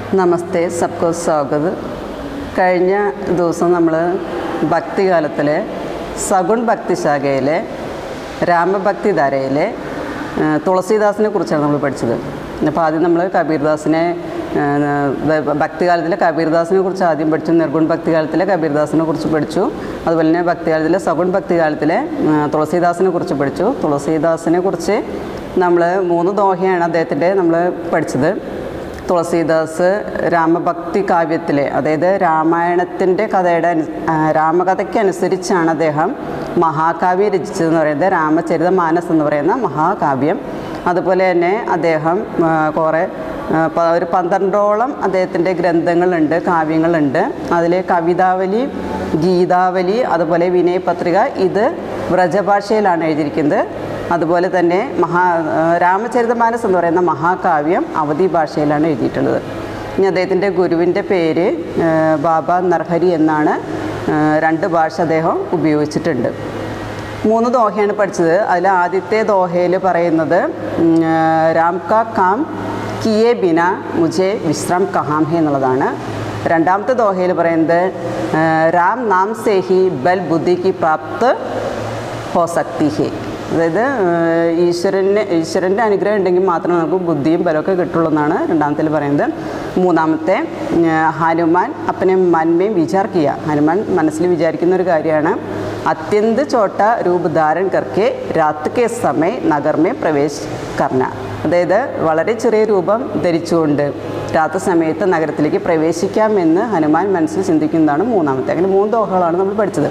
നമസ്തേ സബ്കോ സ്വാഗത് കഴിഞ്ഞ ദിവസം നമ്മൾ ഭക്തികാലത്തിലെ സഗുൺ ഭക്തി ശാഖയിലെ രാമഭക്തി ധാരയിലെ ആ, തുളസീദാസിനെ കുറിച്ചാണ് നമ്മൾ പഠിച്ചത് അപ്പോൾ ആദ്യം നമ്മൾ കബീർദാസിനെ ആ, ഭ- ഭക്തികാലത്തിലെ കബീർദാസിനെ കുറിച്ച് ആദ്യം പഠിച്ചു നിർഗുൺ ഭക്തികാലത്തിലെ കബീർദാസിനെ കുറിച്ച് പഠിച്ചു അതുപോലെ തന്നെ ഭക്തികാലത്തിലെ സഗുൺ ഭക്തികാലത്തിലെ ആ, തുളസീദാസിനെ കുറിച്ച് പഠിച്ചു തുളസീദാസിനെ കുറിച്ച് നമ്മൾ മൂന്ന് ദോഹയാണ് അദ്ദേഹത്തിൻ്റെ നമ്മൾ പഠിച്ചത് തുളസീദാസ് രാമഭക്തി കാവ്യത്തിലെ അതായത് രാമായണത്തിൻ്റെ കഥയുടെ അനു ആ, രാമകഥയ്ക്ക് അനുസരിച്ചാണ് അദ്ദേഹം മഹാകാവ്യം രചിച്ചതെന്ന് പറയുന്നത് രാമചരിത മാനസ് എന്ന് പറയുന്ന മഹാകാവ്യം അതുപോലെ തന്നെ അദ്ദേഹം ആ, കുറേ ആ, പ- ഒരു പന്ത്രണ്ടോളം അദ്ദേഹത്തിൻ്റെ ഗ്രന്ഥങ്ങളുണ്ട് കാവ്യങ്ങളുണ്ട് അതിൽ കവിതാവലി ഗീതാവലി അതുപോലെ വിനയപത്രിക ഇത് വ്രജഭാഷയിലാണ് എഴുതിയിരിക്കുന്നത് അതുപോലെ തന്നെ മഹാ ആ, രാമചരിതമാനസ് എന്ന് പറയുന്ന മഹാകാവ്യം അവധി ഭാഷയിലാണ് എഴുതിയിട്ടുള്ളത് ഇനി അദ്ദേഹത്തിൻ്റെ ഗുരുവിൻ്റെ പേര് ആ, ബാബ നർഹരി എന്നാണ് ആ, രണ്ട് ഭാഷ അദ്ദേഹം ഉപയോഗിച്ചിട്ടുണ്ട് മൂന്ന് ദോഹയാണ് പഠിച്ചത് അതിൽ ആദ്യത്തെ ദോഹയിൽ പറയുന്നത് ഉം, ആ, രാം കാ കാം കിയെ ബിന മുജെ വിശ്രാം കഹാം ഹെ എന്നുള്ളതാണ് രണ്ടാമത്തെ ദോഹയിൽ പറയുന്നത് ആ, രാം നാം സേ ഹി ബൽ ബുദ്ധി കി പ്രാപ്ത് ഹോ സക്തി ഹേ അതായത് ഏഹ്, ഈശ്വരന് ഈശ്വരൻ്റെ അനുഗ്രഹം ഉണ്ടെങ്കിൽ മാത്രമേ നമുക്ക് ബുദ്ധിയും ബലമൊക്കെ കിട്ടുള്ളൂ എന്നാണ് രണ്ടാമത്തിൽ പറയുന്നത് മൂന്നാമത്തെ ഏഹ്, ഹനുമാൻ അപ്പനെ മന്മയും വിചാർ കിയ ഹനുമാൻ മനസ്സിൽ വിചാരിക്കുന്ന ഒരു കാര്യമാണ് അത്യന്ത് ചോട്ട രൂപ് ധാരൺ കർക്കെ രാത് കെ സമയ നഗർമേ പ്രവേശ് കർണ അതായത് വളരെ ചെറിയ രൂപം ധരിച്ചുകൊണ്ട് രാത്രി സമയത്ത് നഗരത്തിലേക്ക് പ്രവേശിക്കാമെന്ന് ഹനുമാൻ മനസ്സിൽ ചിന്തിക്കുന്നതാണ് മൂന്നാമത്തെ അങ്ങനെ മൂന്ന് ദോഹകളാണ് നമ്മൾ പഠിച്ചത്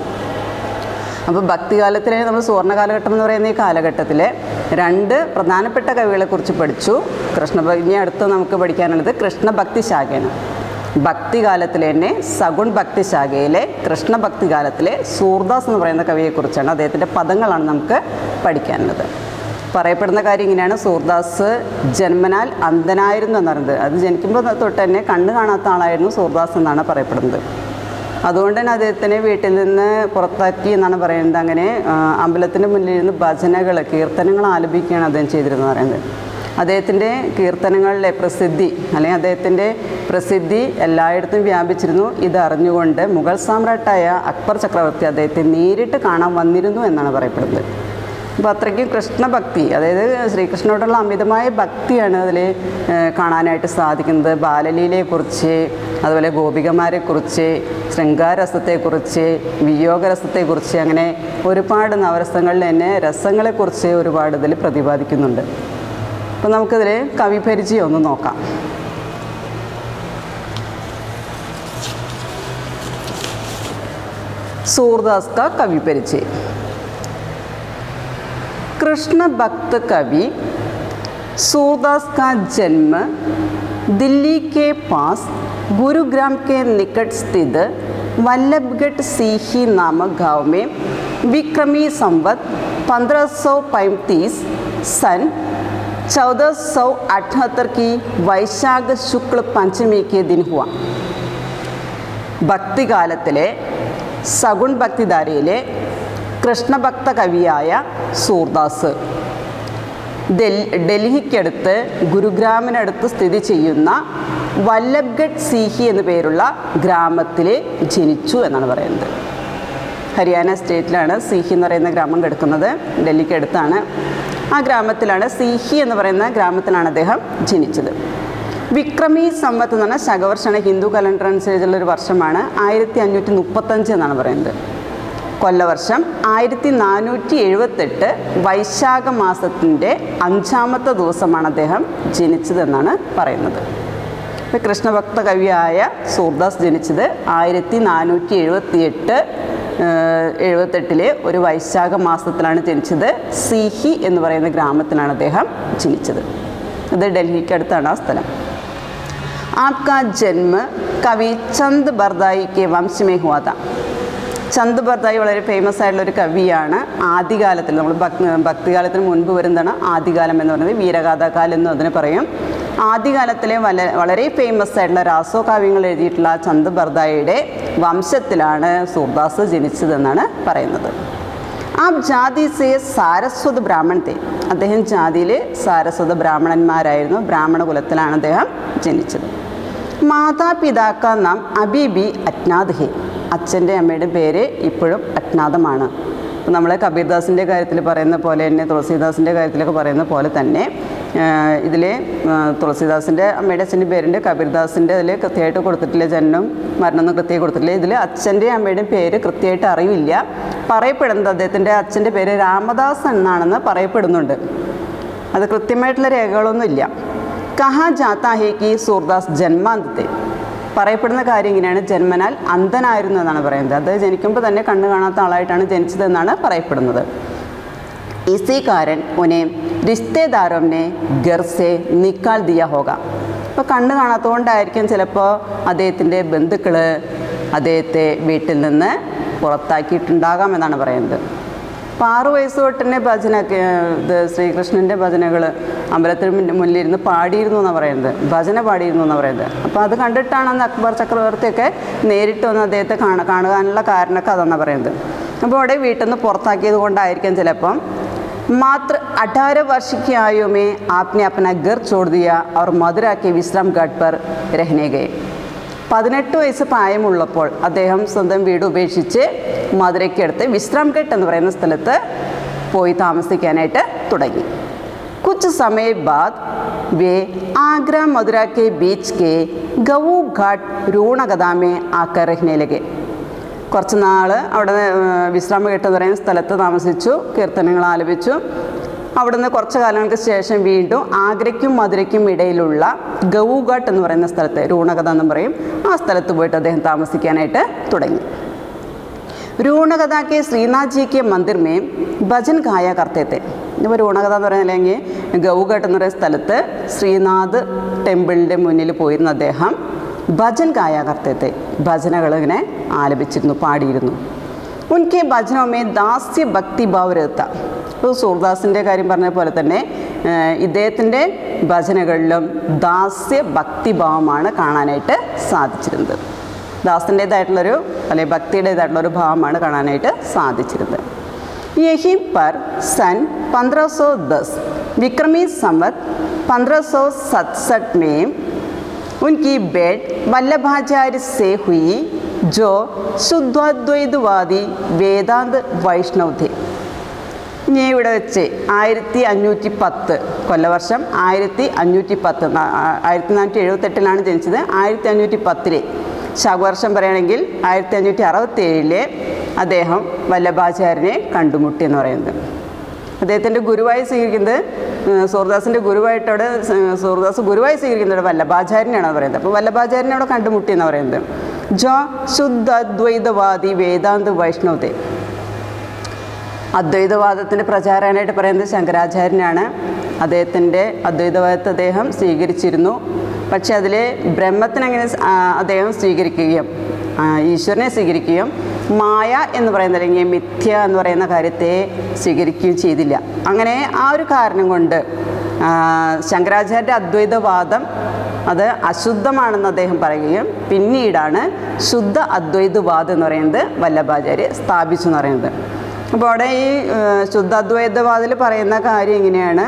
അപ്പോൾ ഭക്തികാലത്തിലെ നമ്മൾ സുവർണ്ണ കാലഘട്ടം എന്ന് പറയുന്ന ഈ കാലഘട്ടത്തിലെ രണ്ട് പ്രധാനപ്പെട്ട കവികളെക്കുറിച്ച് പഠിച്ചു കൃഷ്ണഭക്തി അടുത്ത് നമുക്ക് പഠിക്കാനുള്ളത് കൃഷ്ണഭക്തി ശാഖയാണ് ഭക്തികാലത്തിലെ തന്നെ സഗുൺ ഭക്തി ശാഖയിലെ കൃഷ്ണഭക്തി കാലത്തിലെ സൂർദാസ് എന്ന് പറയുന്ന കവിയെക്കുറിച്ചാണ് അദ്ദേഹത്തിൻ്റെ പദങ്ങളാണ് നമുക്ക് പഠിക്കാനുള്ളത് പറയപ്പെടുന്ന കാര്യം ഇങ്ങനെയാണ് സൂർദാസ് ജന്മനാൽ അന്ധനായിരുന്നു എന്ന് പറയുന്നത് അത് ജനിക്കുമ്പോൾ തൊട്ട് തന്നെ കണ്ണ് കാണാത്ത ആളായിരുന്നു സൂർദാസ് എന്നാണ് പറയപ്പെടുന്നത് അതുകൊണ്ട് തന്നെ അദ്ദേഹത്തിനെ വീട്ടിൽ നിന്ന് പുറത്താക്കി എന്നാണ് പറയുന്നത് അങ്ങനെ ആ, അമ്പലത്തിൻ്റെ മുന്നിൽ ഇരുന്ന് ഭജനകൾ കീർത്തനങ്ങൾ ആലപിക്കുകയാണ് അദ്ദേഹം ചെയ്തിരുന്നത് പറയുന്നത് അദ്ദേഹത്തിൻ്റെ കീർത്തനങ്ങളിലെ പ്രസിദ്ധി അല്ലെങ്കിൽ അദ്ദേഹത്തിൻ്റെ പ്രസിദ്ധി എല്ലായിടത്തും വ്യാപിച്ചിരുന്നു ഇത് അറിഞ്ഞുകൊണ്ട് മുഗൾ സാമ്രാട്ടായ അക്ബർ ചക്രവർത്തി അദ്ദേഹത്തെ നേരിട്ട് കാണാൻ വന്നിരുന്നു എന്നാണ് പറയപ്പെടുന്നത് അപ്പോൾ അത്രയ്ക്കും കൃഷ്ണഭക്തി അതായത് ശ്രീകൃഷ്ണനോടുള്ള അമിതമായ ഭക്തിയാണ് അതിൽ കാണാനായിട്ട് സാധിക്കുന്നത് ബാലലീലയെക്കുറിച്ച് അതുപോലെ ഗോപികമാരെക്കുറിച്ച് ശൃംഗാരസത്തെക്കുറിച്ച് വിയോഗരസത്തെക്കുറിച്ച് അങ്ങനെ ഒരുപാട് നവരസങ്ങളിൽ തന്നെ രസങ്ങളെക്കുറിച്ച് ഒരുപാട് ഇതിൽ പ്രതിപാദിക്കുന്നുണ്ട് അപ്പോൾ നമുക്കിതിൽ കവിപരിചയം ഒന്ന് നോക്കാം सूरदास का कवि परिचय कृष्ण भक्त कवि सूरदास का जन्म दिल्ली के पास गुरुग्राम के निकट स्थित वल्लभगढ़ सीही नामक गांव में विक्रमी संवत 1535 सन 1478 की वैशाख शुक्ल पंचमी के दिन हुआ ഭക്തികാലത്തിലെ സഗുൺ ഭക്തിധാരയിലെ കൃഷ്ണഭക്ത കവിയായ സൂർദാസ് ഡൽ- ഡൽഹിക്കടുത്ത് ഗുരുഗ്രാമിനടുത്ത് സ്ഥിതി ചെയ്യുന്ന വല്ലഭ്ഗഡ് സീഹി എന്നു പേരുള്ള ഗ്രാമത്തിൽ ജനിച്ചു എന്നാണ് പറയുന്നത് ഹരിയാന സ്റ്റേറ്റിലാണ് സീഹി എന്ന് പറയുന്ന ഗ്രാമം കിടക്കുന്നത് ഡൽഹിക്ക് അടുത്താണ് ആ ഗ്രാമത്തിലാണ് സീഹി എന്ന് പറയുന്ന ഗ്രാമത്തിലാണ് അദ്ദേഹം ജനിച്ചത് വിക്രമി സമ്പത്ത് എന്ന് പറഞ്ഞാൽ ശകവർഷമാണ് ഹിന്ദു കലണ്ടർ അനുസരിച്ചുള്ള ഒരു വർഷമാണ് ആയിരത്തി അഞ്ഞൂറ്റി മുപ്പത്തഞ്ച് എന്നാണ് പറയുന്നത് കൊല്ലവർഷം ആയിരത്തി നാനൂറ്റി എഴുപത്തെട്ട് വൈശാഖ മാസത്തിൻ്റെ അഞ്ചാമത്തെ ദിവസമാണ് അദ്ദേഹം ജനിച്ചതെന്നാണ് പറയുന്നത് ഇപ്പോൾ കൃഷ്ണഭക്ത കവിയായ സൂർദാസ് ജനിച്ചത് ആയിരത്തി നാനൂറ്റി എഴുപത്തി എട്ട് എഴുപത്തെട്ടിലെ ഒരു വൈശാഖ മാസത്തിലാണ് ജനിച്ചത് സിഹി എന്ന് പറയുന്ന ഗ്രാമത്തിലാണ് അദ്ദേഹം ജനിച്ചത് അത് ഡൽഹിക്ക് അടുത്താണ് ആ സ്ഥലം आपका जन्म कवि ചന്ദ് ബർദായി കെ വംശ में हुआ था ചന്ദ് ബർദായി വളരെ ഫേമസ് ആയിട്ടുള്ള ഒരു കവിയാണ് ആദ്യകാലത്തിൽ നമ്മൾ ഭക്തി ഭക്തികാലത്തിന് മുൻപ് വരുന്നതാണ് ആദ്യകാലം എന്ന് പറയുന്നത് വീരഗാഥാകാലം എന്നും അതിന് പറയും ആദ്യകാലത്തിലെ വല വളരെ ഫേമസ് ആയിട്ടുള്ള രാസോ കാവ്യങ്ങൾ എഴുതിയിട്ടുള്ള ചന്ദ് ബർദായിയുടെ വംശത്തിലാണ് സൂർദാസ് ജനിച്ചതെന്നാണ് പറയുന്നത് ആ ജാതി സേ സാരസ്വത ബ്രാഹ്മൺ തേ അദ്ദേഹം ജാതിയിൽ സാരസ്വത ബ്രാഹ്മണന്മാരായിരുന്നു ബ്രാഹ്മണ കുലത്തിലാണ് അദ്ദേഹം ജനിച്ചത് മാതാപിതാക്ക നാം അബീബി അജ്ഞാത് ഹെ അച്ഛൻ്റെ അമ്മയുടെ പേര് ഇപ്പോഴും അജ്ഞാതമാണ് നമ്മൾ കബീർദാസിൻ്റെ കാര്യത്തിൽ പറയുന്ന പോലെ തന്നെ തുളസീദാസിൻ്റെ കാര്യത്തിലൊക്കെ പറയുന്ന പോലെ തന്നെ ഇതിൽ തുളസീദാസിൻ്റെ അമ്മയുടെ അച്ഛൻ്റെ പേരുണ്ട് കബീർദാസിൻ്റെ അതിൽ കൃത്യമായിട്ട് കൊടുത്തിട്ടില്ല ജനനം മരണമൊന്നും കൃത്യമായി കൊടുത്തിട്ടില്ല ഇതിൽ അച്ഛൻ്റെയും അമ്മയുടെയും പേര് കൃത്യമായിട്ട് അറിവില്ല പറയപ്പെടുന്നത് അദ്ദേഹത്തിൻ്റെ അച്ഛൻ്റെ പേര് രാമദാസ് എന്നാണെന്ന് പറയപ്പെടുന്നുണ്ട് അത് കൃത്യമായിട്ടുള്ള രേഖകളൊന്നുമില്ല കഹാ ജാത്താ ഹേ കി സൂർദാസ് ജന്മാന്തത്തെ പറയപ്പെടുന്ന കാര്യം ഇങ്ങനെയാണ് ജന്മനാൽ അന്ധനായിരുന്നു എന്നാണ് പറയുന്നത് അത് ജനിക്കുമ്പോൾ തന്നെ കണ്ണു കാണാത്ത ആളായിട്ടാണ് ജനിച്ചതെന്നാണ് പറയപ്പെടുന്നത് ഇസി കാരൻ ഉനെ റിശ്തേദാരോനെ ഗർസെ നിക്കാൽ ദിയ ഹോക അപ്പോൾ കണ്ണ് കാണാത്തതുകൊണ്ടായിരിക്കും ചിലപ്പോൾ അദ്ദേഹത്തിൻ്റെ ബന്ധുക്കൾ അദ്ദേഹത്തെ വീട്ടിൽ നിന്ന് പുറത്താക്കിയിട്ടുണ്ടാകാം എന്നാണ് പറയുന്നത് അപ്പോൾ ആറു വയസ്സ് തൊട്ട് തന്നെ ഭജനൊക്കെ ഇത് ശ്രീകൃഷ്ണൻ്റെ ഭജനകൾ അമ്പലത്തിന് മുന്നിൽ മുന്നിലിരുന്ന് പാടിയിരുന്നു എന്നാണ് പറയുന്നത് ഭജന പാടിയിരുന്നു എന്നാണ് പറയുന്നത് അപ്പോൾ അത് കണ്ടിട്ടാണ് അന്ന് അക്ബർ ചക്രവർത്തിയൊക്കെ നേരിട്ട് വന്ന് അദ്ദേഹത്തെ കാണ കാണുവാനുള്ള കാരണമൊക്കെ അതെന്നാണ് പറയുന്നത് അപ്പോൾ അവിടെ വീട്ടിൽ നിന്ന് പുറത്താക്കിയത് കൊണ്ടായിരിക്കും ചിലപ്പം मात्र अठारह वर्ष की आयु में आपने अपना घर छोड़ दिया और मदुरा के विश्राम घाट पर रहने गए പതിനെട്ട് വയസ്സ് പ്രായമുള്ളപ്പോൾ അദ്ദേഹം സ്വന്തം വീട് ഉപേക്ഷിച്ച് മധുരയ്ക്കടുത്ത് വിശ്രാം ഘട്ട് എന്ന് പറയുന്ന സ്ഥലത്ത് പോയി താമസിക്കാനായിട്ട് തുടങ്ങി കുച്ച് സമയ ബാദ് വേ ആഗ്ര മധുര കെ ബീച്ച് കെ ഗവു ഘാട്ട് രൂണഗതാമേ ആക്കർ രഹ്നെ ലഗെ കുറച്ച് നാൾ അവിടെ വിശ്രാമ ഘട്ട് എന്ന് പറയുന്ന സ്ഥലത്ത് താമസിച്ചു കീർത്തനങ്ങൾ ആലപിച്ചു അവിടുന്ന് കുറച്ച് കാലങ്ങൾക്ക് ശേഷം വീണ്ടും ആഗ്രയ്ക്കും മധുരയ്ക്കും ഇടയിലുള്ള ഗവുഘാട്ട് എന്ന് പറയുന്ന സ്ഥലത്ത് രൂണകഥ എന്നും പറയും ആ സ്ഥലത്ത് പോയിട്ട് അദ്ദേഹം താമസിക്കാനായിട്ട് തുടങ്ങി രൂണകഥ കെ ശ്രീനാഥ് ജി കെ മന്ദിർ മേ ഭജൻ ഗായ കർത്തേത്തെ ഇപ്പോൾ രൂണകഥ എന്ന് പറയുന്നത് അല്ലെങ്കിൽ ഗവുഘാട്ട് എന്ന് പറയുന്ന സ്ഥലത്ത് ശ്രീനാഥ് ടെമ്പിളിൻ്റെ മുന്നിൽ പോയിരുന്ന അദ്ദേഹം ഭജൻ ഗായ കർത്തേത്തെ ഭജനകൾ ഇങ്ങനെ ആലപിച്ചിരുന്നു പാടിയിരുന്നു ഉൻകെ ഭജനമേ ദാസ്യ ഭക്തി ഭാവരത്ത ഇപ്പോൾ സൂർദാസിൻ്റെ കാര്യം പറഞ്ഞ പോലെ തന്നെ ഇദ്ദേഹത്തിൻ്റെ ഭജനകളിലും ദാസ്യ ഭക്തിഭാവമാണ് കാണാനായിട്ട് സാധിച്ചിരുന്നത് ദാസിൻ്റേതായിട്ടുള്ളൊരു അല്ലെങ്കിൽ ഭക്തിയുടേതായിട്ടുള്ളൊരു ഭാവമാണ് കാണാനായിട്ട് സാധിച്ചിരുന്നത് യഹി പർ സൻ പന്ത്രണ്ട് സോ ദസ് വിക്രമി സംവത് പന്ത്രണ്ട് സോ സത്സठ में उनकी बेट वल्लभाचार्य से हुई जो ശുദ്ധാദ്വൈതവാദി വേദാന്ത് വൈഷ്ണവ് थे ഇനി ഇവിടെ വെച്ച് ആയിരത്തി അഞ്ഞൂറ്റി പത്ത് കൊല്ലവർഷം ആയിരത്തി അഞ്ഞൂറ്റി പത്ത് ആയിരത്തി നാനൂറ്റി എഴുപത്തെട്ടിലാണ് ജനിച്ചത് ആയിരത്തി അഞ്ഞൂറ്റി പത്തിലെ ശകവർഷം പറയുകയാണെങ്കിൽ ആയിരത്തി അഞ്ഞൂറ്റി അറുപത്തി ഏഴിലെ അദ്ദേഹം വല്ലഭാചാര്യനെ കണ്ടുമുട്ടി എന്ന് പറയുന്നത് അദ്ദേഹത്തിൻ്റെ ഗുരുവായി സ്വീകരിക്കുന്നത് സൂർദാസിൻ്റെ ഗുരുവായിട്ട് അവിടെ സൂർദാസ് ഗുരുവായി സ്വീകരിക്കുന്നത് വല്ലഭാചാര്യനാണ് പറയുന്നത് അപ്പോൾ വല്ലഭാചാര്യനെ അവിടെ കണ്ടുമുട്ടി എന്ന് പറയുന്നത് ജോ ശുദ്ധ അദ്വൈതവാദി വേദാന്ത് വൈഷ്ണവത്തെ അദ്വൈതവാദത്തിൻ്റെ പ്രചാരകനായിട്ട് പറയുന്നത് ശങ്കരാചാര്യനാണ് അദ്ദേഹത്തിൻ്റെ അദ്വൈതവാദത്തെ അദ്ദേഹം സ്വീകരിച്ചിരുന്നു പക്ഷെ അതിൽ ബ്രഹ്മത്തിനങ്ങനെ അദ്ദേഹം സ്വീകരിക്കുകയും ഈശ്വരനെ സ്വീകരിക്കുകയും മായ എന്ന് പറയുന്ന അല്ലെങ്കിൽ മിഥ്യ എന്ന് പറയുന്ന കാര്യത്തെ സ്വീകരിക്കുകയും ചെയ്തില്ല അങ്ങനെ ആ ഒരു കാരണം കൊണ്ട് ശങ്കരാചാര്യൻ്റെ അദ്വൈതവാദം അത് അശുദ്ധമാണെന്ന് അദ്ദേഹം പറയുകയും പിന്നീടാണ് ശുദ്ധ അദ്വൈതവാദം എന്ന് പറയുന്നത് വല്ലഭാചാര്യ സ്ഥാപിച്ചു എന്ന് പറയുന്നത് അപ്പോൾ അവിടെ ഈ ശുദ്ധ അദ്വൈതവാദിൽ പറയുന്ന കാര്യം ഇങ്ങനെയാണ്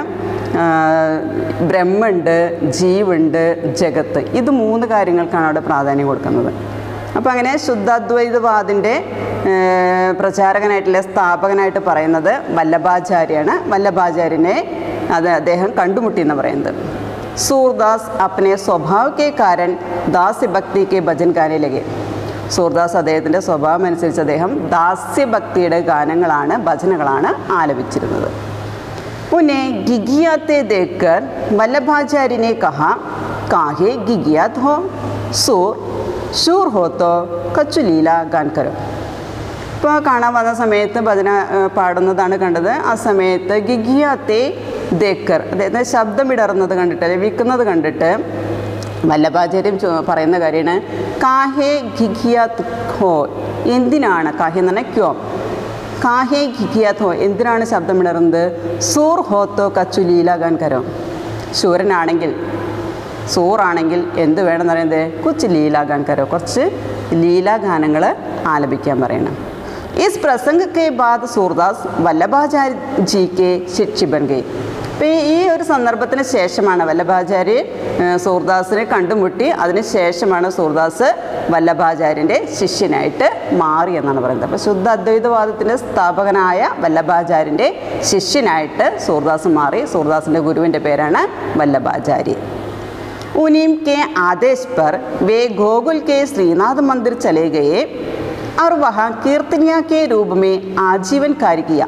ബ്രഹ്മുണ്ട് ജീവുണ്ട് ജഗത്ത് ഇത് മൂന്ന് കാര്യങ്ങൾക്കാണ് അവിടെ പ്രാധാന്യം കൊടുക്കുന്നത് അപ്പോൾ അങ്ങനെ ശുദ്ധാദ്വൈതവാദിൻ്റെ പ്രചാരകനായിട്ടുള്ള സ്ഥാപകനായിട്ട് പറയുന്നത് വല്ലഭാചാര്യാണ് വല്ലഭാചാര്യനെ അത് അദ്ദേഹം കണ്ടുമുട്ടി എന്ന് പറയുന്നത് സൂർദാസ് അപ്പനെ സ്വഭാവ് കെ കാരൻ ദാസ്യഭക്തി കെ ഭജൻ ഗാനയിലേക്ക് സൂർദാസ് അദ്ദേഹത്തിൻ്റെ സ്വഭാവം അനുസരിച്ച് അദ്ദേഹം ദാസ്യഭക്തിയുടെ ഗാനങ്ങളാണ് ഭജനകളാണ് ആലപിച്ചിരുന്നത് पुनः गिगियाते देखकर वल्लभाचार्य ने कहा काहे गिगियात हो सूर शूर हो तो कच्चु ലീല ഗാൻ കരോ ഇപ്പോൾ കാണാൻ വന്ന സമയത്ത് ഭജന പാടുന്നതാണ് കണ്ടത് ആ സമയത്ത് ഗിഗിയാത്തെ ദേക്കർ അതായത് ശബ്ദം ഇടറുന്നത് കണ്ടിട്ട് അല്ലെങ്കിൽ വിൽക്കുന്നത് കണ്ടിട്ട് വല്ലഭാചാര്യം പറയുന്ന കാര്യമാണ് കാഹേ ഗിഗിയാത്ത് ഹോ എന്തിനാണ് കാഹെ എന്ന് പറഞ്ഞാൽ ക്യോ കാഹേ ഖിഖിയാത്തോ എന്തിനാണ് ശബ്ദമിടറുന്നത് സൂർ ഹോത്തോ കച്ചു ലീലാഗാൻ കരോ ശൂരനാണെങ്കിൽ സൂറാണെങ്കിൽ എന്ത് വേണമെന്ന് പറയുന്നത് കൊച്ചു ലീലാഗാൻ കരോ കുറച്ച് ലീലാഗാനങ്ങൾ ആലപിക്കാൻ പറയണം इस प्रसंग के बाद सूरदास वल्लभाचार्य जी के शिक्षी बन गए അപ്പോൾ ഈ ഈ ഒരു സന്ദർഭത്തിന് ശേഷമാണ് വല്ലഭാചാര്യ ഏഹ്, സൂർദാസിനെ കണ്ടുമുട്ടി അതിന് ശേഷമാണ് സൂർദാസ് വല്ലഭാചാര്യൻ്റെ ശിഷ്യനായിട്ട് മാറി എന്നാണ് പറയുന്നത് അപ്പോൾ ശുദ്ധ അദ്വൈതവാദത്തിൻ്റെ സ്ഥാപകനായ വല്ലഭാചാര്യൻ്റെ ശിഷ്യനായിട്ട് സൂർദാസ് മാറി സൂർദാസിൻ്റെ ഗുരുവിൻ്റെ പേരാണ് വല്ലഭാചാര്യ उन्हीं के आदेश पर वे गोकुल के श्रीनाथ मंदिर चले गए और वहाँ कीर्तनिया के रूप में आजीवन कार्य किया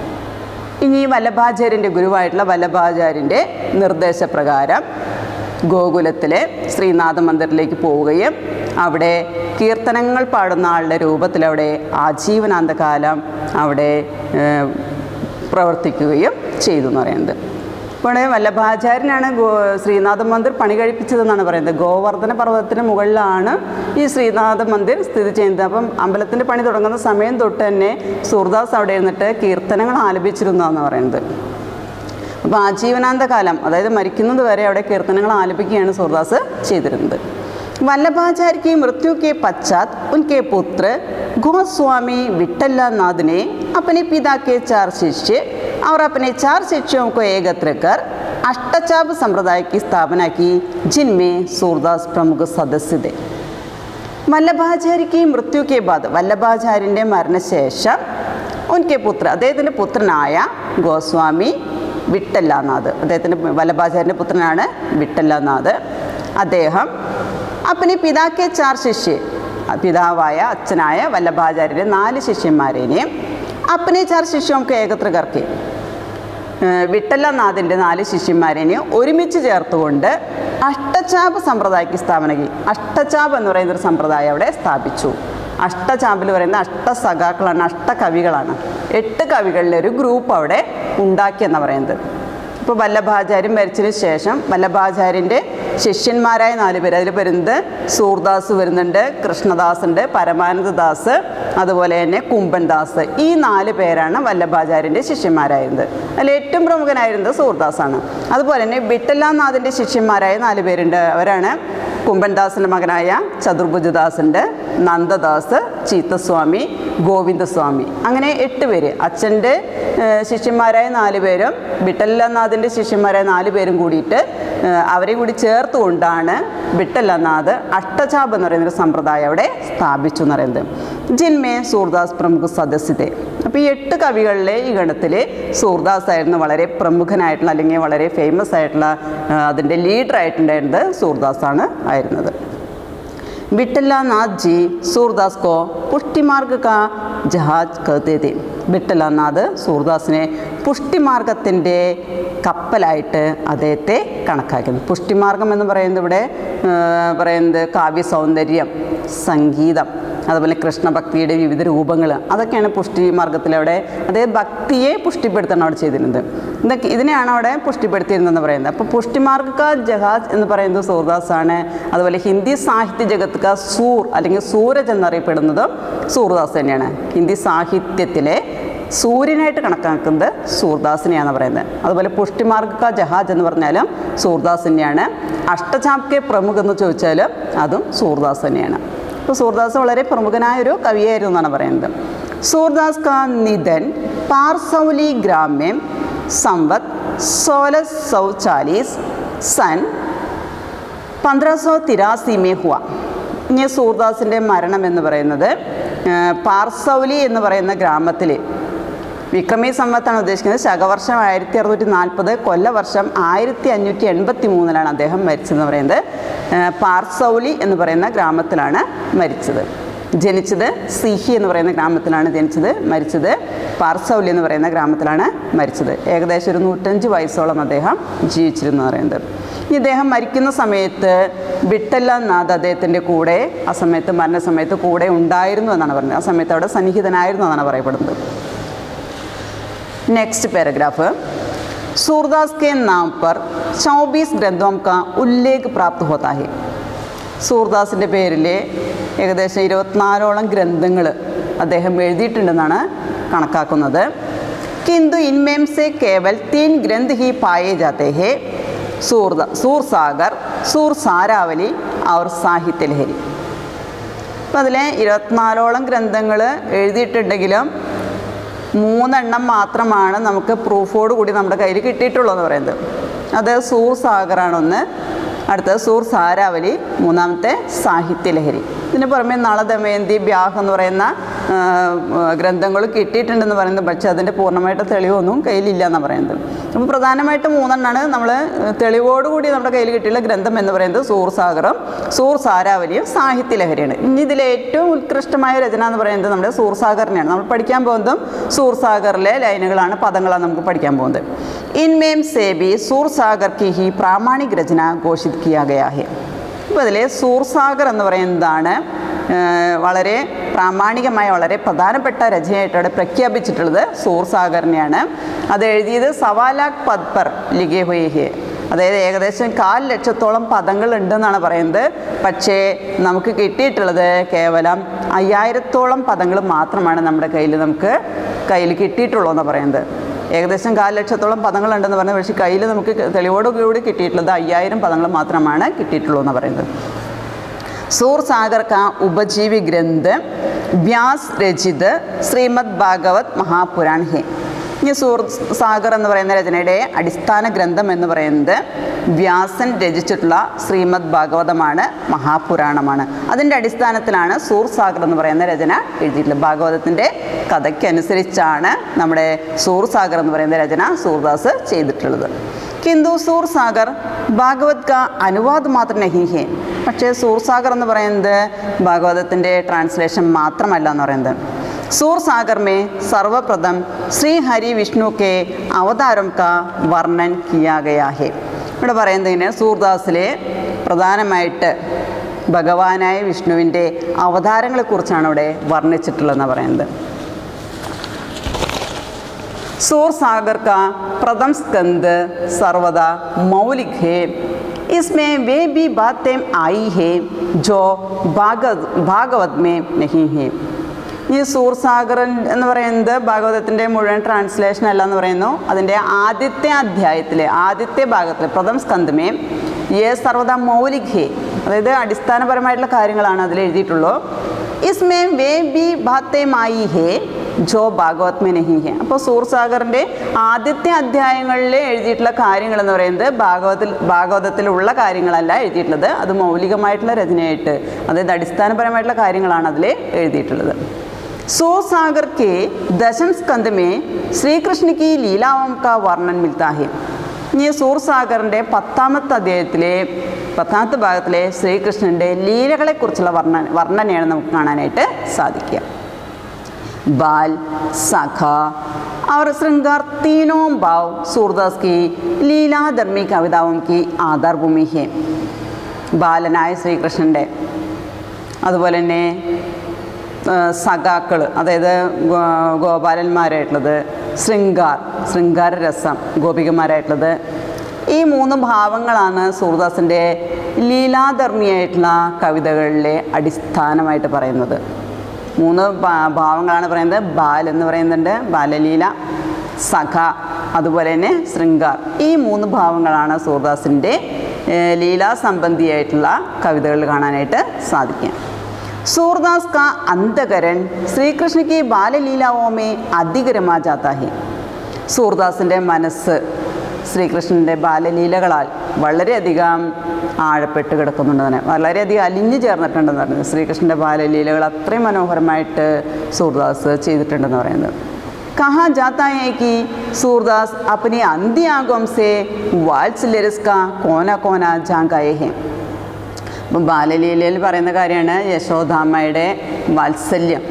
ഇനി വല്ലഭാചാര്യൻ്റെ ഗുരുവായിട്ടുള്ള വല്ലഭാചാര്യൻ്റെ നിർദ്ദേശപ്രകാരം ഗോകുലത്തിലെ ശ്രീനാഥ മന്ദിറിലേക്ക് പോവുകയും അവിടെ കീർത്തനങ്ങൾ പാടുന്ന ആളുടെ രൂപത്തിൽ അവിടെ ആജീവനാന്തകാലം അവിടെ ഏഹ്, പ്രവർത്തിക്കുകയും ചെയ്തു എന്ന് പറയുന്നത് ഇവിടെ വല്ലഭാചാര്യനാണ് ഗോ ശ്രീനാഥ മന്ദിർ പണി കഴിപ്പിച്ചതെന്നാണ് പറയുന്നത് ഗോവർദ്ധന പർവ്വതത്തിന് മുകളിലാണ് ഈ ശ്രീനാഥ മന്ദിർ സ്ഥിതി ചെയ്യുന്നത് അപ്പം അമ്പലത്തിൻ്റെ പണി തുടങ്ങുന്ന സമയം തൊട്ട് തന്നെ സൂർദാസ് അവിടെ ഇരുന്നിട്ട് കീർത്തനങ്ങൾ ആലപിച്ചിരുന്നു എന്നാണ് പറയുന്നത് അപ്പോൾ ആജീവനാന്ത കാലം അതായത് മരിക്കുന്നത് വരെ അവിടെ കീർത്തനങ്ങൾ ആലപിക്കുകയാണ് സൂർദാസ് ചെയ്തിരുന്നത് वल्लभाचार्य की मृत्यु के पश्चात उनके पुत्र गोस्वामी विठ्ठलानाथ ने अपने पिता के चार शिष्य और अपने चार शिष्यों को एकत्र कर अष्टचाप संप्रदाय की स्थापना की जिनमें सूरदास प्रमुख सदस्य थे വല്ലഭാചാര്യക്ക് മൃത്യുക്കെ ബാദ് വല്ലഭാചാര്യൻ്റെ മരണശേഷം ഉൻകെ പുത്ര അദ്ദേഹത്തിൻ്റെ പുത്രനായ ഗോസ്വാമി വിട്ടല്ലാനാഥ് അദ്ദേഹത്തിൻ്റെ വല്ലഭാചാര്യൻ്റെ പുത്രനാണ് വിട്ടല്ലാനാഥ് അദ്ദേഹം അപ്പനെ പിതാക്കെ ചാർ ശിഷ്യ പിതാവായ അച്ഛനായ വല്ലഭാചാര്യൻ്റെ നാല് ശിഷ്യന്മാരേനെയും അപ്പനെ ചാർ ശിഷ്യോക്ക് ഏകത്ര കർക്കെ വിട്ടല്ലനാഥിൻ്റെ നാല് ശിഷ്യന്മാരെനെ ഒരുമിച്ച് ചേർത്തുകൊണ്ട് അഷ്ടചാപ് സമ്പ്രദായക്ക് സ്ഥാപനകി അഷ്ടചാപ് എന്ന് പറയുന്ന ഒരു സമ്പ്രദായം അവിടെ സ്ഥാപിച്ചു അഷ്ടചാപിൽ പറയുന്ന അഷ്ടസഖാക്കളാണ് അഷ്ടകവികളാണ് എട്ട് കവികളിലെ ഒരു ഗ്രൂപ്പ് അവിടെ ഉണ്ടാക്കിയെന്നാണ് പറയുന്നത് ഇപ്പോൾ വല്ലഭാചാര്യൻ മരിച്ചതിന് ശേഷം വല്ലഭാചാര്യൻ്റെ ശിഷ്യന്മാരായ നാല് പേര് അതിൽ വരുന്നത് സൂർദാസ് വരുന്നുണ്ട് കൃഷ്ണദാസ് ഉണ്ട് പരമാനന്ദദാസ് അതുപോലെ തന്നെ കുമ്പൻദാസ് ഈ നാല് പേരാണ് വല്ലഭാചാര്യൻ്റെ ശിഷ്യന്മാരായിരുന്നത് അതിൽ ഏറ്റവും പ്രമുഖനായിരുന്നത് സൂർദാസാണ് അതുപോലെ തന്നെ വിട്ടല്ലാനാഥിൻ്റെ ശിഷ്യന്മാരായ നാല് പേരുണ്ട് അവരാണ് കുമ്പൻദാസിൻ്റെ മകനായ ചതുർഭുജദാസുണ്ട് നന്ദദാസ് ചീത്തസ്വാമി ഗോവിന്ദസ്വാമി അങ്ങനെ എട്ട് പേര് അച്ഛൻ്റെ ഏഹ്, ശിഷ്യന്മാരായ നാല് പേരും വിട്ടല്ലനാഥിൻ്റെ ശിഷ്യന്മാരായ നാല് പേരും കൂടിയിട്ട് ഏഹ്, അവരെയും കൂടി ചേർത്തുകൊണ്ടാണ് വിട്ടല്ലനാഥ് അഷ്ടചാപ് എന്ന് പറയുന്നൊരു സമ്പ്രദായം അവിടെ സ്ഥാപിച്ചു എന്ന് പറയുന്നത് ജിന്മേ സൂർദാസ് പ്രമുഖ സദസ്യത്തെ അപ്പോൾ ഈ എട്ട് കവികളിലെ ഈ ഗണത്തിൽ സൂർദാസ് ആയിരുന്നു വളരെ പ്രമുഖനായിട്ടുള്ള അല്ലെങ്കിൽ വളരെ ഫേമസ് ആയിട്ടുള്ള ആ, അതിൻ്റെ ലീഡർ ആയിട്ടുണ്ടായിരുന്നത് സൂർദാസാണ് ആയിരുന്നത് विठलानाथ जी सूरदास को പുഷ്ടിമാർഗ കാ ജഹാജ് कहते थे വിട്ടലനാഥ് സൂർദാസിനെ പുഷ്ടിമാർഗത്തിൻ്റെ കപ്പലായിട്ട് അദ്ദേഹത്തെ കണക്കാക്കുന്നു പുഷ്ടിമാർഗം എന്ന് പറയുന്നത് ഇവിടെ ആ, പറയുന്നത് കാവ്യ സൗന്ദര്യം സംഗീതം അതുപോലെ കൃഷ്ണഭക്തിയുടെ വിവിധ രൂപങ്ങൾ അതൊക്കെയാണ് പുഷ്ടി മാർഗത്തിലവിടെ അതായത് ഭക്തിയെ പുഷ്ടിപ്പെടുത്താണ് അവിടെ ചെയ്തിരുന്നത് ഇതൊക്കെ ഇതിനെയാണ് അവിടെ പുഷ്ടിപ്പെടുത്തിയിരുന്നതെന്ന് പറയുന്നത് അപ്പോൾ പുഷ്ടിമാർഗ കാ ജഹാജ് എന്ന് പറയുന്നത് സൂർദാസ് ആണ് അതുപോലെ ഹിന്ദി സാഹിത്യ ജഗത്ത് കാ സൂർ അല്ലെങ്കിൽ സൂരജ് എന്നറിയപ്പെടുന്നതും സൂർദാസ് തന്നെയാണ് ഹിന്ദി സാഹിത്യത്തിലെ സൂര്യനായിട്ട് കണക്കാക്കുന്നത് സൂർദാസിനെയാണ് പറയുന്നത് അതുപോലെ പുഷ്ടിമാർഗ കാ ജഹാജ് എന്ന് പറഞ്ഞാലും സൂർദാസ് തന്നെയാണ് അഷ്ടചാപ്കെ പ്രമുഖ എന്ന് ചോദിച്ചാലും അതും സൂർദാസ് തന്നെയാണ് അപ്പോൾ സൂർദാസ് വളരെ പ്രമുഖനായ ഒരു കവിയായിരുന്നു എന്നാണ് പറയുന്നത് സൂർദാസ് കാ നിധൻ പാർസൗലി ഗ്രാമ്യം സംവത് സോലह സौ चालीस സൻ പന്ത്രണ്ട് സौ തിരാസി മേ ഹുവ ഇനി സൂർദാസിൻ്റെ മരണം എന്ന് പറയുന്നത് ആ, പാർസൗലി എന്ന് പറയുന്ന ഗ്രാമത്തിൽ വിക്രമി സംവത്താണ് ഉദ്ദേശിക്കുന്നത് ശകവർഷം ആയിരത്തി അറുന്നൂറ്റി നാൽപ്പത് കൊല്ലവർഷം ആയിരത്തി അഞ്ഞൂറ്റി എൺപത്തി മൂന്നിലാണ് അദ്ദേഹം മരിച്ചതെന്ന് പറയുന്നത് ആ, പാർസൗലി എന്ന് പറയുന്ന ഗ്രാമത്തിലാണ് മരിച്ചത് ജനിച്ചത് സിഹി എന്ന് പറയുന്ന ഗ്രാമത്തിലാണ് ജനിച്ചത് മരിച്ചത് പാർസൗലി എന്ന് പറയുന്ന ഗ്രാമത്തിലാണ് മരിച്ചത് ഏകദേശം ഒരു നൂറ്റഞ്ച് വയസ്സോളം അദ്ദേഹം ജീവിച്ചിരുന്നു എന്ന് പറയുന്നത് ഇനി ഇദ്ദേഹം മരിക്കുന്ന സമയത്ത് വിട്ടല്ലനാഥ് അദ്ദേഹത്തിൻ്റെ കൂടെ ആ സമയത്ത് മരണസമയത്ത് കൂടെ ഉണ്ടായിരുന്നു എന്നാണ് പറയുന്നത് ആ സമയത്ത് അവിടെ സന്നിഹിതനായിരുന്നു എന്നാണ് പറയപ്പെടുന്നത് नेक्स्ट पैराग्राफ सूरदास के नाम पर 24 ग्रंथों का उल्लेख प्राप्त होता है സൂർദാസിൻ്റെ പേരിൽ ഏകദേശം ഇരുപത്തിനാലോളം ഗ്രന്ഥങ്ങൾ അദ്ദേഹം എഴുതിയിട്ടുണ്ടെന്നാണ് കണക്കാക്കുന്നത് किंतु इनमें से केवल तीन ग्रंथ ही पाए जाते हैं सूरदा सूर सागर सूर सारावലി और സാഹിത്യ ലഹരി അപ്പം അതിലെ ഇരുപത്തിനാലോളം ഗ്രന്ഥങ്ങൾ എഴുതിയിട്ടുണ്ടെങ്കിലും മൂന്നെണ്ണം മാത്രമാണ് നമുക്ക് പ്രൂഫോട് കൂടി നമ്മുടെ കയ്യിൽ കിട്ടിയിട്ടുള്ളൂ എന്ന് പറയുന്നത് അത് സൂർ സാഗറാണൊന്ന് അടുത്തത് സൂർ സാരാവലി മൂന്നാമത്തെ സാഹിത്യലഹരി ഇതിന് പുറമെ നള ദമയന്തി ബ്യാഹ് എന്ന് പറയുന്ന ആ, ഗ്രന്ഥങ്ങൾ കിട്ടിയിട്ടുണ്ടെന്ന് പറയുന്നത് പക്ഷേ അതിൻ്റെ പൂർണ്ണമായിട്ട് തെളിവൊന്നും കയ്യിലില്ല എന്നാണ് പറയുന്നത് അപ്പോൾ പ്രധാനമായിട്ടും മൂന്നെണ്ണമാണ് നമ്മൾ തെളിവോടുകൂടി നമ്മുടെ കയ്യിൽ കിട്ടിയുള്ള ഗ്രന്ഥം എന്ന് പറയുന്നത് സൂർ സാഗറും സൂർ സാരാവലിയും സാഹിത്യലഹരിയാണ് ഇനി ഇതിലെ ഏറ്റവും ഉത്കൃഷ്ടമായ രചന എന്ന് പറയുന്നത് നമ്മുടെ സൂർ സാഗറിനെയാണ് നമ്മൾ പഠിക്കാൻ പോകുന്നതും സൂർ സാഗറിലെ ലൈനുകളാണ് പദങ്ങളാണ് നമുക്ക് പഠിക്കാൻ പോകുന്നത് ഇൻമേം സേബി സൂർ സാഗർ കി ഹി പ്രാമാണിക് രചന ഘോഷിത് കിയാ ഗയാ ഹെ അപ്പോൾ അതിൽ സൂർസാഗർ എന്ന് പറയുന്നതാണ് ഏഹ്, വളരെ പ്രാമാണികമായ വളരെ പ്രധാനപ്പെട്ട രചനയായിട്ട് അവിടെ പ്രഖ്യാപിച്ചിട്ടുള്ളത് സൂർസാഗറിനെയാണ് അത് എഴുതിയത് സവാലാഖ് പദ് പർ ലിഖേ ഹുയേ ഹെ അതായത് ഏകദേശം കാൽ ലക്ഷത്തോളം പദങ്ങൾ ഉണ്ടെന്നാണ് പറയുന്നത് പക്ഷേ നമുക്ക് കിട്ടിയിട്ടുള്ളത് കേവലം അയ്യായിരത്തോളം പദങ്ങൾ മാത്രമാണ് നമ്മുടെ കയ്യിൽ നമുക്ക് കയ്യിൽ കിട്ടിയിട്ടുള്ളൂ എന്ന് പറയുന്നത് ഏകദേശം കാൽ ലക്ഷത്തോളം പദങ്ങളുണ്ടെന്ന് പറഞ്ഞത് പക്ഷേ കയ്യിൽ നമുക്ക് തെളിവോടുകൂടി കിട്ടിയിട്ടുള്ളത് അയ്യായിരം പദങ്ങൾ മാത്രമാണ് കിട്ടിയിട്ടുള്ളൂ എന്ന് പറയുന്നത് സൂർ സാഗർ കാ ഉപജീവി ഗ്രന്ഥ് വ്യാസ് രചിത് ശ്രീമദ് ഭാഗവത് മഹാപുരാൺ ഹെ ഈ സൂർ സാഗർ എന്ന് പറയുന്ന രചനയുടെ അടിസ്ഥാന ഗ്രന്ഥം എന്ന് പറയുന്നത് വ്യാസൻ രചിച്ചിട്ടുള്ള ശ്രീമദ് ഭാഗവതമാണ് മഹാപുരാണമാണ് അതിൻ്റെ അടിസ്ഥാനത്തിലാണ് സൂർ സാഗർ എന്ന് പറയുന്ന രചന എഴുതിയിട്ടുള്ളത് ഭാഗവതത്തിൻ്റെ കഥയ്ക്കനുസരിച്ചാണ് നമ്മുടെ സൂർ സാഗർ എന്ന് പറയുന്ന രചന സൂർദാസ് ചെയ്തിട്ടുള്ളത് കിന്തു സൂർ സാഗർ ഭാഗവത് കാ അനുവാദ് മാത്രം നഹി ഹേ പക്ഷേ സൂർ സാഗർ എന്ന് പറയുന്നത് ഭാഗവതത്തിൻ്റെ ട്രാൻസ്ലേഷൻ മാത്രമല്ല എന്ന് പറയുന്നത് സൂർ സാഗർ മേ സർവപ്രഥം ശ്രീ ഹരി വിഷ്ണു കെ അവതാരം കാ വർണ്ണൻ കിയാ ഗയാ ഹേ ഇവിടെ പറയുന്നതിന് സൂർദാസിലെ പ്രധാനമായിട്ട് ഭഗവാനായ വിഷ്ണുവിൻ്റെ അവതാരങ്ങളെക്കുറിച്ചാണ് ഇവിടെ വർണ്ണിച്ചിട്ടുള്ളതെന്ന് പറയുന്നത് सूर सागर का प्रथम स्कंद सर्वदा मौलिक है इसमें वे भी बातें आई है जो भागवत भागवत में नहीं है ഈ സൂർ സാഗറൻ എന്ന് പറയുന്നത് ഭാഗവതത്തിൻ്റെ മുഴുവൻ ട്രാൻസ്ലേഷൻ അല്ല എന്ന് പറയുന്നു അതിൻ്റെ ആദ്യത്തെ അധ്യായത്തിലെ ആദ്യത്തെ ഭാഗത്തിൽ പ്രഥം സ്കന്ധമേ യേ സർവദാ മൗലിക് ഹേ അതായത് അടിസ്ഥാനപരമായിട്ടുള്ള കാര്യങ്ങളാണ് അതിൽ എഴുതിയിട്ടുള്ളൂ ഇസ്മേ വേ ബി ബാത്തേമായി ഹേ ജോ ഭാഗവത് മേ നഹി ഹെ അപ്പോൾ സൂർസാഗറിൻ്റെ ആദ്യത്തെ അധ്യായങ്ങളിൽ എഴുതിയിട്ടുള്ള കാര്യങ്ങൾ എന്ന് പറയുന്നത് ഭാഗവതത്തിൽ ഭാഗവതത്തിലുള്ള കാര്യങ്ങളല്ല എഴുതിയിട്ടുള്ളത് അത് മൗലികമായിട്ടുള്ള രചനയായിട്ട് അതായത് അടിസ്ഥാനപരമായിട്ടുള്ള കാര്യങ്ങളാണ് അതിൽ എഴുതിയിട്ടുള്ളത് സൂർസാഗർ के दशम स्कंद में श्री कृष्ण की लीलाओं का वर्णन मिलता है ഇനി സൂർസാഗറിൻ്റെ പത്താമത്തെ അധ്യായത്തിലെ പത്താമത്തെ ഭാഗത്തിലെ ശ്രീകൃഷ്ണൻ്റെ ലീലകളെക്കുറിച്ചുള്ള വർണ്ണ വർണ്ണനയാണ് നമുക്ക് കാണാനായിട്ട് സാധിക്കുക बाल सखा और श्रृंगार तीनों भाव सूरदास की लीला धर्मी कविताओं की आधारभूमि है ബാലനായ ശ്രീകൃഷ്ണൻ്റെ അതുപോലെ തന്നെ സഖാക്കൾ അതായത് ഗോ- ഗോപാലന്മാരായിട്ടുള്ളത് ശൃംഗാർ ശൃംഗാര രസം ഗോപികമാരായിട്ടുള്ളത് ഈ മൂന്ന് ഭാവങ്ങളാണ് സൂർദാസിൻ്റെ ലീലാധർമ്മിയായിട്ടുള്ള കവിതകളിലെ അടിസ്ഥാനമായിട്ട് പറയുന്നത് മൂന്ന് ഭാ- ഭാവങ്ങളാണ് പറയുന്നത് ബാൽ എന്ന് പറയുന്നുണ്ട് ബാലലീല സഖ അതുപോലെ തന്നെ ശൃംഗാർ ഈ മൂന്ന് ഭാവങ്ങളാണ് സൂർദാസിൻ്റെ ഏഹ്, ലീലാസംബന്ധിയായിട്ടുള്ള കവിതകൾ കാണാനായിട്ട് സാധിക്കുക सूरदास का अंतकरण श्री कृष्ण की बाललीलाओं में अधिകരമാ जाता है സൂർദാസിൻ്റെ മനസ്സ് ശ്രീകൃഷ്ണൻ്റെ ബാലലീലകളാൽ വളരെയധികം ആഴപ്പെട്ട് കിടക്കുന്നുണ്ട് തന്നെ വളരെയധികം അലിഞ്ഞു ചേർന്നിട്ടുണ്ടെന്ന് പറയുന്നത് ശ്രീകൃഷ്ണൻ്റെ ബാലലീലകൾ അത്രയും മനോഹരമായിട്ട് സൂർദാസ് ചെയ്തിട്ടുണ്ടെന്ന് പറയുന്നത് कहा जाता है कि सूरदास अपनी अंधी आंखों से वाल्सलिरिस का कोना कोना झांकाए हैं അപ്പം ബാലലീലയിൽ പറയുന്ന കാര്യമാണ് യശോദാമ്മയുടെ വാത്സല്യം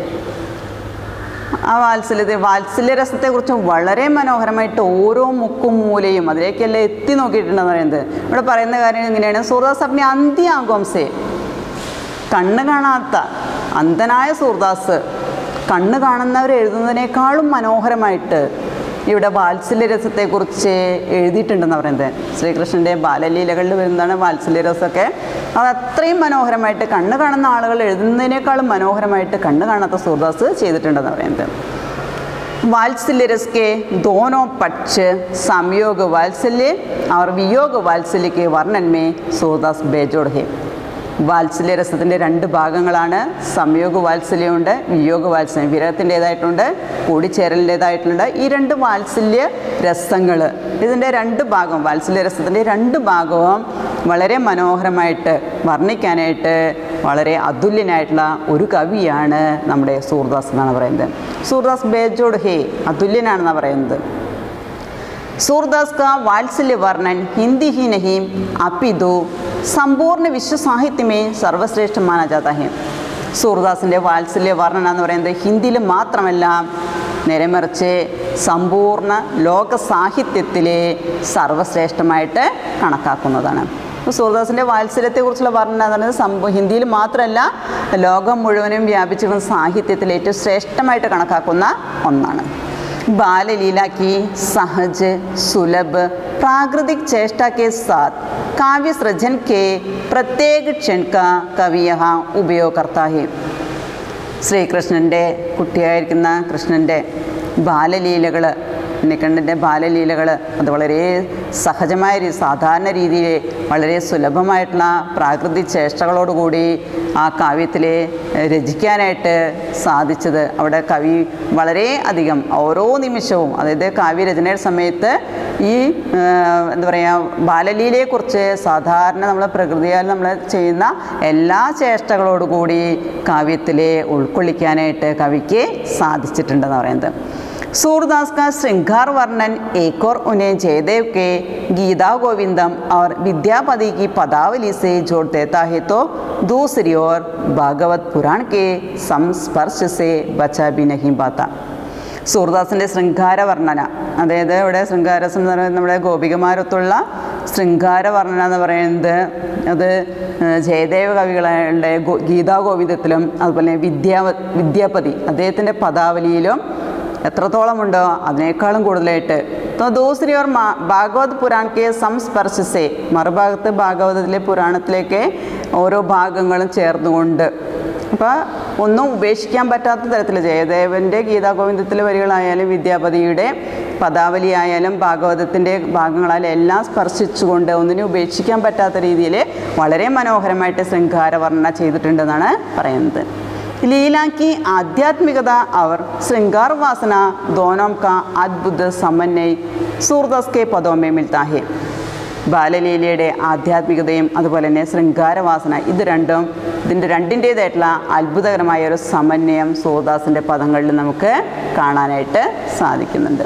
ആ വാത്സല്യത്തെ വാത്സല്യരസത്തെക്കുറിച്ച് വളരെ മനോഹരമായിട്ട് ഓരോ മുക്കും മൂലയും അതിലേക്കെല്ലാം എത്തി നോക്കിയിട്ടുണ്ടെന്ന് പറയുന്നത് ഇവിടെ പറയുന്ന കാര്യം ഇങ്ങനെയാണ് സൂർദാസ് അപ്പനെ അന്ത്യാഗോംസേ കണ്ണ് കാണാത്ത അന്ധനായ സൂർദാസ് കണ്ണ് കാണുന്നവർ എഴുതുന്നതിനേക്കാളും മനോഹരമായിട്ട് ഇവിടെ വാത്സല്യരസത്തെക്കുറിച്ച് എഴുതിയിട്ടുണ്ടെന്ന് പറയുന്നത് ശ്രീകൃഷ്ണൻ്റെ ബാലലീലകളിൽ വരുന്നതാണ് വാത്സല്യരസമൊക്കെ അത് അത്രയും മനോഹരമായിട്ട് കണ്ണ് കാണുന്ന ആളുകൾ എഴുതുന്നതിനേക്കാളും മനോഹരമായിട്ട് കണ്ണ് കാണാത്ത സൂർദാസ് ചെയ്തിട്ടുണ്ടെന്ന് പറയുന്നത് वात्सल्य रस के दोनों पक्ष संयोग वात्सल्य और वियोग वात्सल्य के वर्णन में सूरदास बेजोड़ है വാത്സല്യ രസത്തിൻ്റെ രണ്ട് ഭാഗങ്ങളാണ് സംയോഗ വാത്സല്യമുണ്ട് വിയോഗ വാത്സല്യം വിരഹത്തിൻ്റേതായിട്ടുണ്ട് കൂടിച്ചേരലിൻ്റേതായിട്ടുണ്ട് ഈ രണ്ട് വാത്സല്യ രസങ്ങൾ ഇതിൻ്റെ രണ്ട് ഭാഗം വാത്സല്യ രസത്തിൻ്റെ രണ്ട് ഭാഗവും വളരെ മനോഹരമായിട്ട് വർണ്ണിക്കാനായിട്ട് വളരെ അതുല്യനായിട്ടുള്ള ഒരു കവിയാണ് നമ്മുടെ സൂർദാസ് എന്നാണ് പറയുന്നത് സൂർദാസ് ബേജോഡ് ഹേ അതുല്യനാണെന്നാണ് പറയുന്നത് सूरदास का वात्सल्य वर्णन हिंदी ही नहीं अपितु സമ്പൂർണ്ണ വിശ്വസാഹിത്യ में സർവശ്രേഷ്ഠ മാനാ जाता है സൂർദാസിൻ്റെ വാത്സല്യ വർണ്ണന എന്ന് പറയുന്നത് ഹിന്ദിയിൽ മാത്രമല്ല നേരെ മറിച്ച് സമ്പൂർണ്ണ ലോക സാഹിത്യത്തിലെ സർവശ്രേഷ്ഠമായിട്ട് കണക്കാക്കുന്നതാണ് അപ്പോൾ സൂർദാസിൻ്റെ വാത്സല്യത്തെക്കുറിച്ചുള്ള വർണ്ണന എന്ന് പറയുന്നത് സംഭവം ഹിന്ദിയിൽ മാത്രമല്ല ലോകം മുഴുവനും വ്യാപിച്ചിരുന്ന സാഹിത്യത്തിൽ ഏറ്റവും ശ്രേഷ്ഠമായിട്ട് കണക്കാക്കുന്ന ഒന്നാണ് बाललीला की सहज सुलभ प्राकृतिक चेष्टा के साथ काव्य सृजन के प्रत्येक क्षण का कवि यहाँ उपयोग करता है ശ്രീകൃഷ്ണൻ്റെ കുട്ടിയായിരിക്കുന്ന കൃഷ്ണൻ്റെ ബാലലീലകൾ ഉണ്ണിക്കണ്ണൻ്റെ ബാലലീലകൾ അത് വളരെ സഹജമായ രീതി സാധാരണ രീതിയിൽ വളരെ സുലഭമായിട്ടുള്ള പ്രാകൃതിക ചേഷ്ടകളോടുകൂടി ആ കാവ്യത്തിൽ രചിക്കാനായിട്ട് സാധിച്ചത് അവിടെ കവി വളരെ അധികം ഓരോ നിമിഷവും അതായത് കാവ്യരചനയുടെ സമയത്ത് ഈ ആ, എന്താ പറയുക ബാലലീലയെക്കുറിച്ച് സാധാരണ നമ്മൾ പ്രകൃതിയാൽ നമ്മൾ ചെയ്യുന്ന എല്ലാ ചേഷ്ടകളോടുകൂടി കാവ്യത്തിൽ ഉൾക്കൊള്ളിക്കാനായിട്ട് കവിക്ക് സാധിച്ചിട്ടുണ്ടെന്ന് പറയുന്നത് सूरदास का श्रृंगार वर्णन एक और उन्हें जयदेव के गीता गोविंदम और विद्यापति की पदावली से जोड़ देता है तो दूसरी ओर भागवत पुराण के संस्पर्श से बचा भी नहीं पाता സൂർദാസിൻ്റെ ശൃംഗാര വർണ്ണന അതായത് ഇവിടെ ശൃംഗാരസം എന്ന് പറയുന്നത് നമ്മുടെ ഗോപികമാരത്തുള്ള ശൃംഗാര വർണ്ണന എന്ന് പറയുന്നത് അത് ഏഹ്, ജയദേവ കവികളുടെ ഗോ- ഗീതാ ഗോവിന്ദത്തിലും അതുപോലെ വിദ്യാ വിദ്യാപതി അദ്ദേഹത്തിൻ്റെ പദാവലിയിലും എത്രത്തോളമുണ്ടോ അതിനേക്കാളും കൂടുതലായിട്ട് तो दूसरी ओर मा- ഭാഗവത് പുരാൺ കെ സംസ്പർശസെ മറുഭാഗത്ത് ഭാഗവതത്തിലെ പുരാണത്തിലേക്ക് ഓരോ ഭാഗങ്ങളും ചേർന്നുകൊണ്ട് അപ്പോൾ ഒന്നും ഉപേക്ഷിക്കാൻ പറ്റാത്ത തരത്തിൽ ജയദേവൻ്റെ ഗീതാഗോവിന്ദത്തിലെ വരികളായാലും വിദ്യാപതിയുടെ പദാവലി ആയാലും ഭാഗവതത്തിൻ്റെ ഭാഗങ്ങളായാലും എല്ലാം സ്പർശിച്ചുകൊണ്ട് ഒന്നിനും ഉപേക്ഷിക്കാൻ പറ്റാത്ത രീതിയിൽ വളരെ മനോഹരമായിട്ട് ശൃംഗാര വർണ്ണന ചെയ്തിട്ടുണ്ടെന്നാണ് പറയുന്നത് लीला की आध्यात्मिकता और श्रृंगार वासना दोनों का अद्भुत समन्वय सूरदास के पदों में मिलता है ബാലലീലയുടെ ആധ്യാത്മികതയും അതുപോലെ തന്നെ ശൃംഗാരവാസന ഇത് രണ്ടും ഇതിൻ്റെ രണ്ടിൻ്റേതായിട്ടുള്ള അത്ഭുതകരമായ ഒരു സമന്വയം സൂർദാസിൻ്റെ പദങ്ങളിൽ നമുക്ക് കാണാനായിട്ട് സാധിക്കുന്നുണ്ട്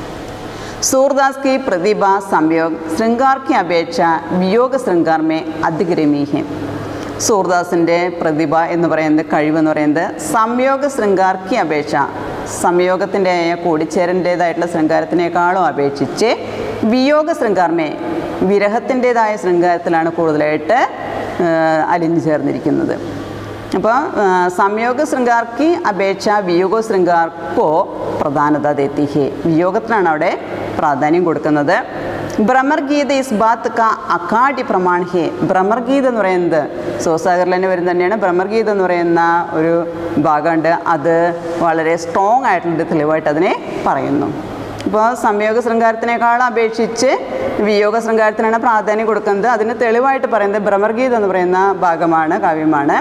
सूरदास की प्रतिभा संयोग श्रृंगार की अपेक्षा वियोग श्रृंगार में अधिग्रमी है സൂർദാസിൻ്റെ പ്രതിഭ എന്ന് പറയുന്നത് കഴിവെന്ന് പറയുന്നത് സംയോഗ ശൃംഗാർക്കി അപേക്ഷ സംയോഗത്തിൻ്റെ കൂടിച്ചേരൻ്റേതായിട്ടുള്ള ശൃംഗാരത്തിനേക്കാളും അപേക്ഷിച്ച് വിയോഗ ശൃംഗാർമേ വിരഹത്തിൻ്റേതായ ശൃംഗാരത്തിലാണ് കൂടുതലായിട്ട് ആ, അലിഞ്ഞു ചേർന്നിരിക്കുന്നത് അപ്പോൾ സംയോഗ ശൃംഗാർക്കി അപേക്ഷ വിയോഗ ശൃംഗാർക്കോ പ്രധാനത देती है വിയോഗത്തിനാണ് അവിടെ പ്രാധാന്യം കൊടുക്കുന്നത് ഭ്രമർഗീത ഇസ് ബാത്ത് ക അക്കാഡി പ്രമാൺ ഹേ ഭ്രമർഗീത എന്ന് പറയുന്നത് സോസാഗറിൽ തന്നെ വരുന്നത് തന്നെയാണ് ഭ്രമർഗീത എന്ന് പറയുന്ന ഒരു ഭാഗമുണ്ട് അത് വളരെ സ്ട്രോങ് ആയിട്ടുള്ള തെളിവായിട്ട് അതിനെ പറയുന്നു ഇപ്പോൾ സംയോഗ ശൃംഗാരത്തിനേക്കാൾ അപേക്ഷിച്ച് വിയോഗ ശൃംഗാരത്തിനാണ് പ്രാധാന്യം കൊടുക്കുന്നത് അതിന് തെളിവായിട്ട് പറയുന്നത് ഭ്രമർഗീത എന്ന് പറയുന്ന ഭാഗമാണ് കാവ്യമാണ്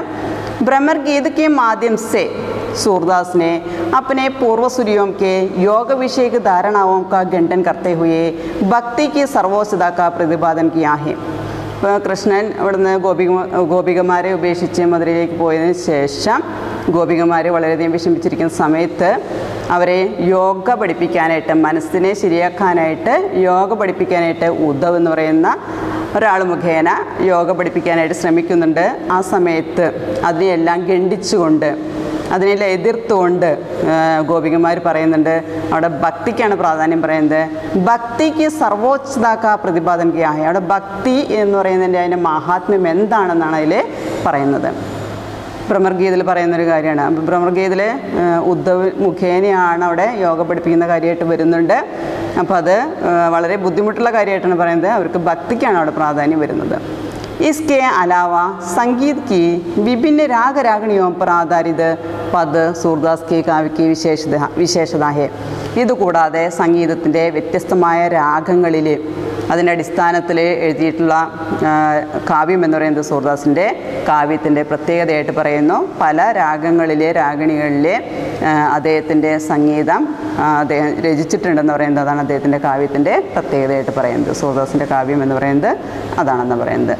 भ्रमर के माध्यम से सूरदास ने अपने पूर्वसूरियों के योग विषय की धारणाओं का खंडन करते हुए भक्ति की सर्वोच्चता का प्रतिपादन किया है ഇപ്പോൾ കൃഷ്ണൻ ഇവിടുന്ന് ഗോപിക ഗോപികമാരെ ഉപേക്ഷിച്ച് മധുരയിലേക്ക് പോയതിന് ശേഷം ഗോപികമാർ വളരെയധികം വിഷമിച്ചിരിക്കുന്ന സമയത്ത് അവരെ യോഗ പഠിപ്പിക്കാനായിട്ട് മനസ്സിനെ ശരിയാക്കാനായിട്ട് യോഗ പഠിപ്പിക്കാനായിട്ട് ഉദ്ധവ് എന്ന് പറയുന്ന ഒരാൾ മുഖേന യോഗ പഠിപ്പിക്കാനായിട്ട് ശ്രമിക്കുന്നുണ്ട് ആ സമയത്ത് അതിനെയെല്ലാം ഖണ്ഡിച്ചുകൊണ്ട് അതിനെല്ലാം എതിർത്തുകൊണ്ട് ഗോപികമാർ പറയുന്നുണ്ട് അവിടെ ഭക്തിക്കാണ് പ്രാധാന്യം പറയുന്നത് ഭക്തിക്ക് സർവോച്ഛതാക്ക പ്രതിപാദനകയായ അവിടെ ഭക്തി എന്ന് പറയുന്നതിൻ്റെ അതിൻ്റെ മഹാത്മ്യം എന്താണെന്നാണ് അതിൽ പറയുന്നത് ഭ്രമർഗീതിൽ പറയുന്നൊരു കാര്യമാണ് അപ്പോൾ ഭ്രമർഗീതിൽ ഉദ്ധവ് മുഖേനയാണ് അവിടെ യോഗ പഠിപ്പിക്കുന്ന കാര്യമായിട്ട് വരുന്നുണ്ട് അപ്പോൾ അത് ആ, വളരെ ബുദ്ധിമുട്ടുള്ള കാര്യമായിട്ടാണ് പറയുന്നത് അവർക്ക് ഭക്തിക്കാണ് അവിടെ പ്രാധാന്യം വരുന്നത് इसके अलावा संगीत की विभिन्न राग रागणियों पर आधारित പദ് സൂർദാസ് കെ കാവ്യ की വിശേഷത വിശേഷത ഹേ ഇതുകൂടാതെ സംഗീതത്തിൻ്റെ വ്യത്യസ്തമായ രാഗങ്ങളിൽ അതിൻ്റെ അടിസ്ഥാനത്തിൽ എഴുതിയിട്ടുള്ള ആ, കാവ്യം എന്ന് പറയുന്നത് സൂർദാസിൻ്റെ കാവ്യത്തിൻ്റെ പ്രത്യേകതയായിട്ട് പറയുന്നു പല രാഗങ്ങളിലെ രാഗിണികളിലെ ആ, അദ്ദേഹത്തിൻ്റെ സംഗീതം ആ, അദ്ദേഹം രചിച്ചിട്ടുണ്ടെന്ന് പറയുന്നത് അതാണ് അദ്ദേഹത്തിൻ്റെ കാവ്യത്തിൻ്റെ പ്രത്യേകതയായിട്ട് പറയുന്നത് സൂർദാസിൻ്റെ കാവ്യം എന്ന് പറയുന്നത് അതാണെന്ന് പറയുന്നത്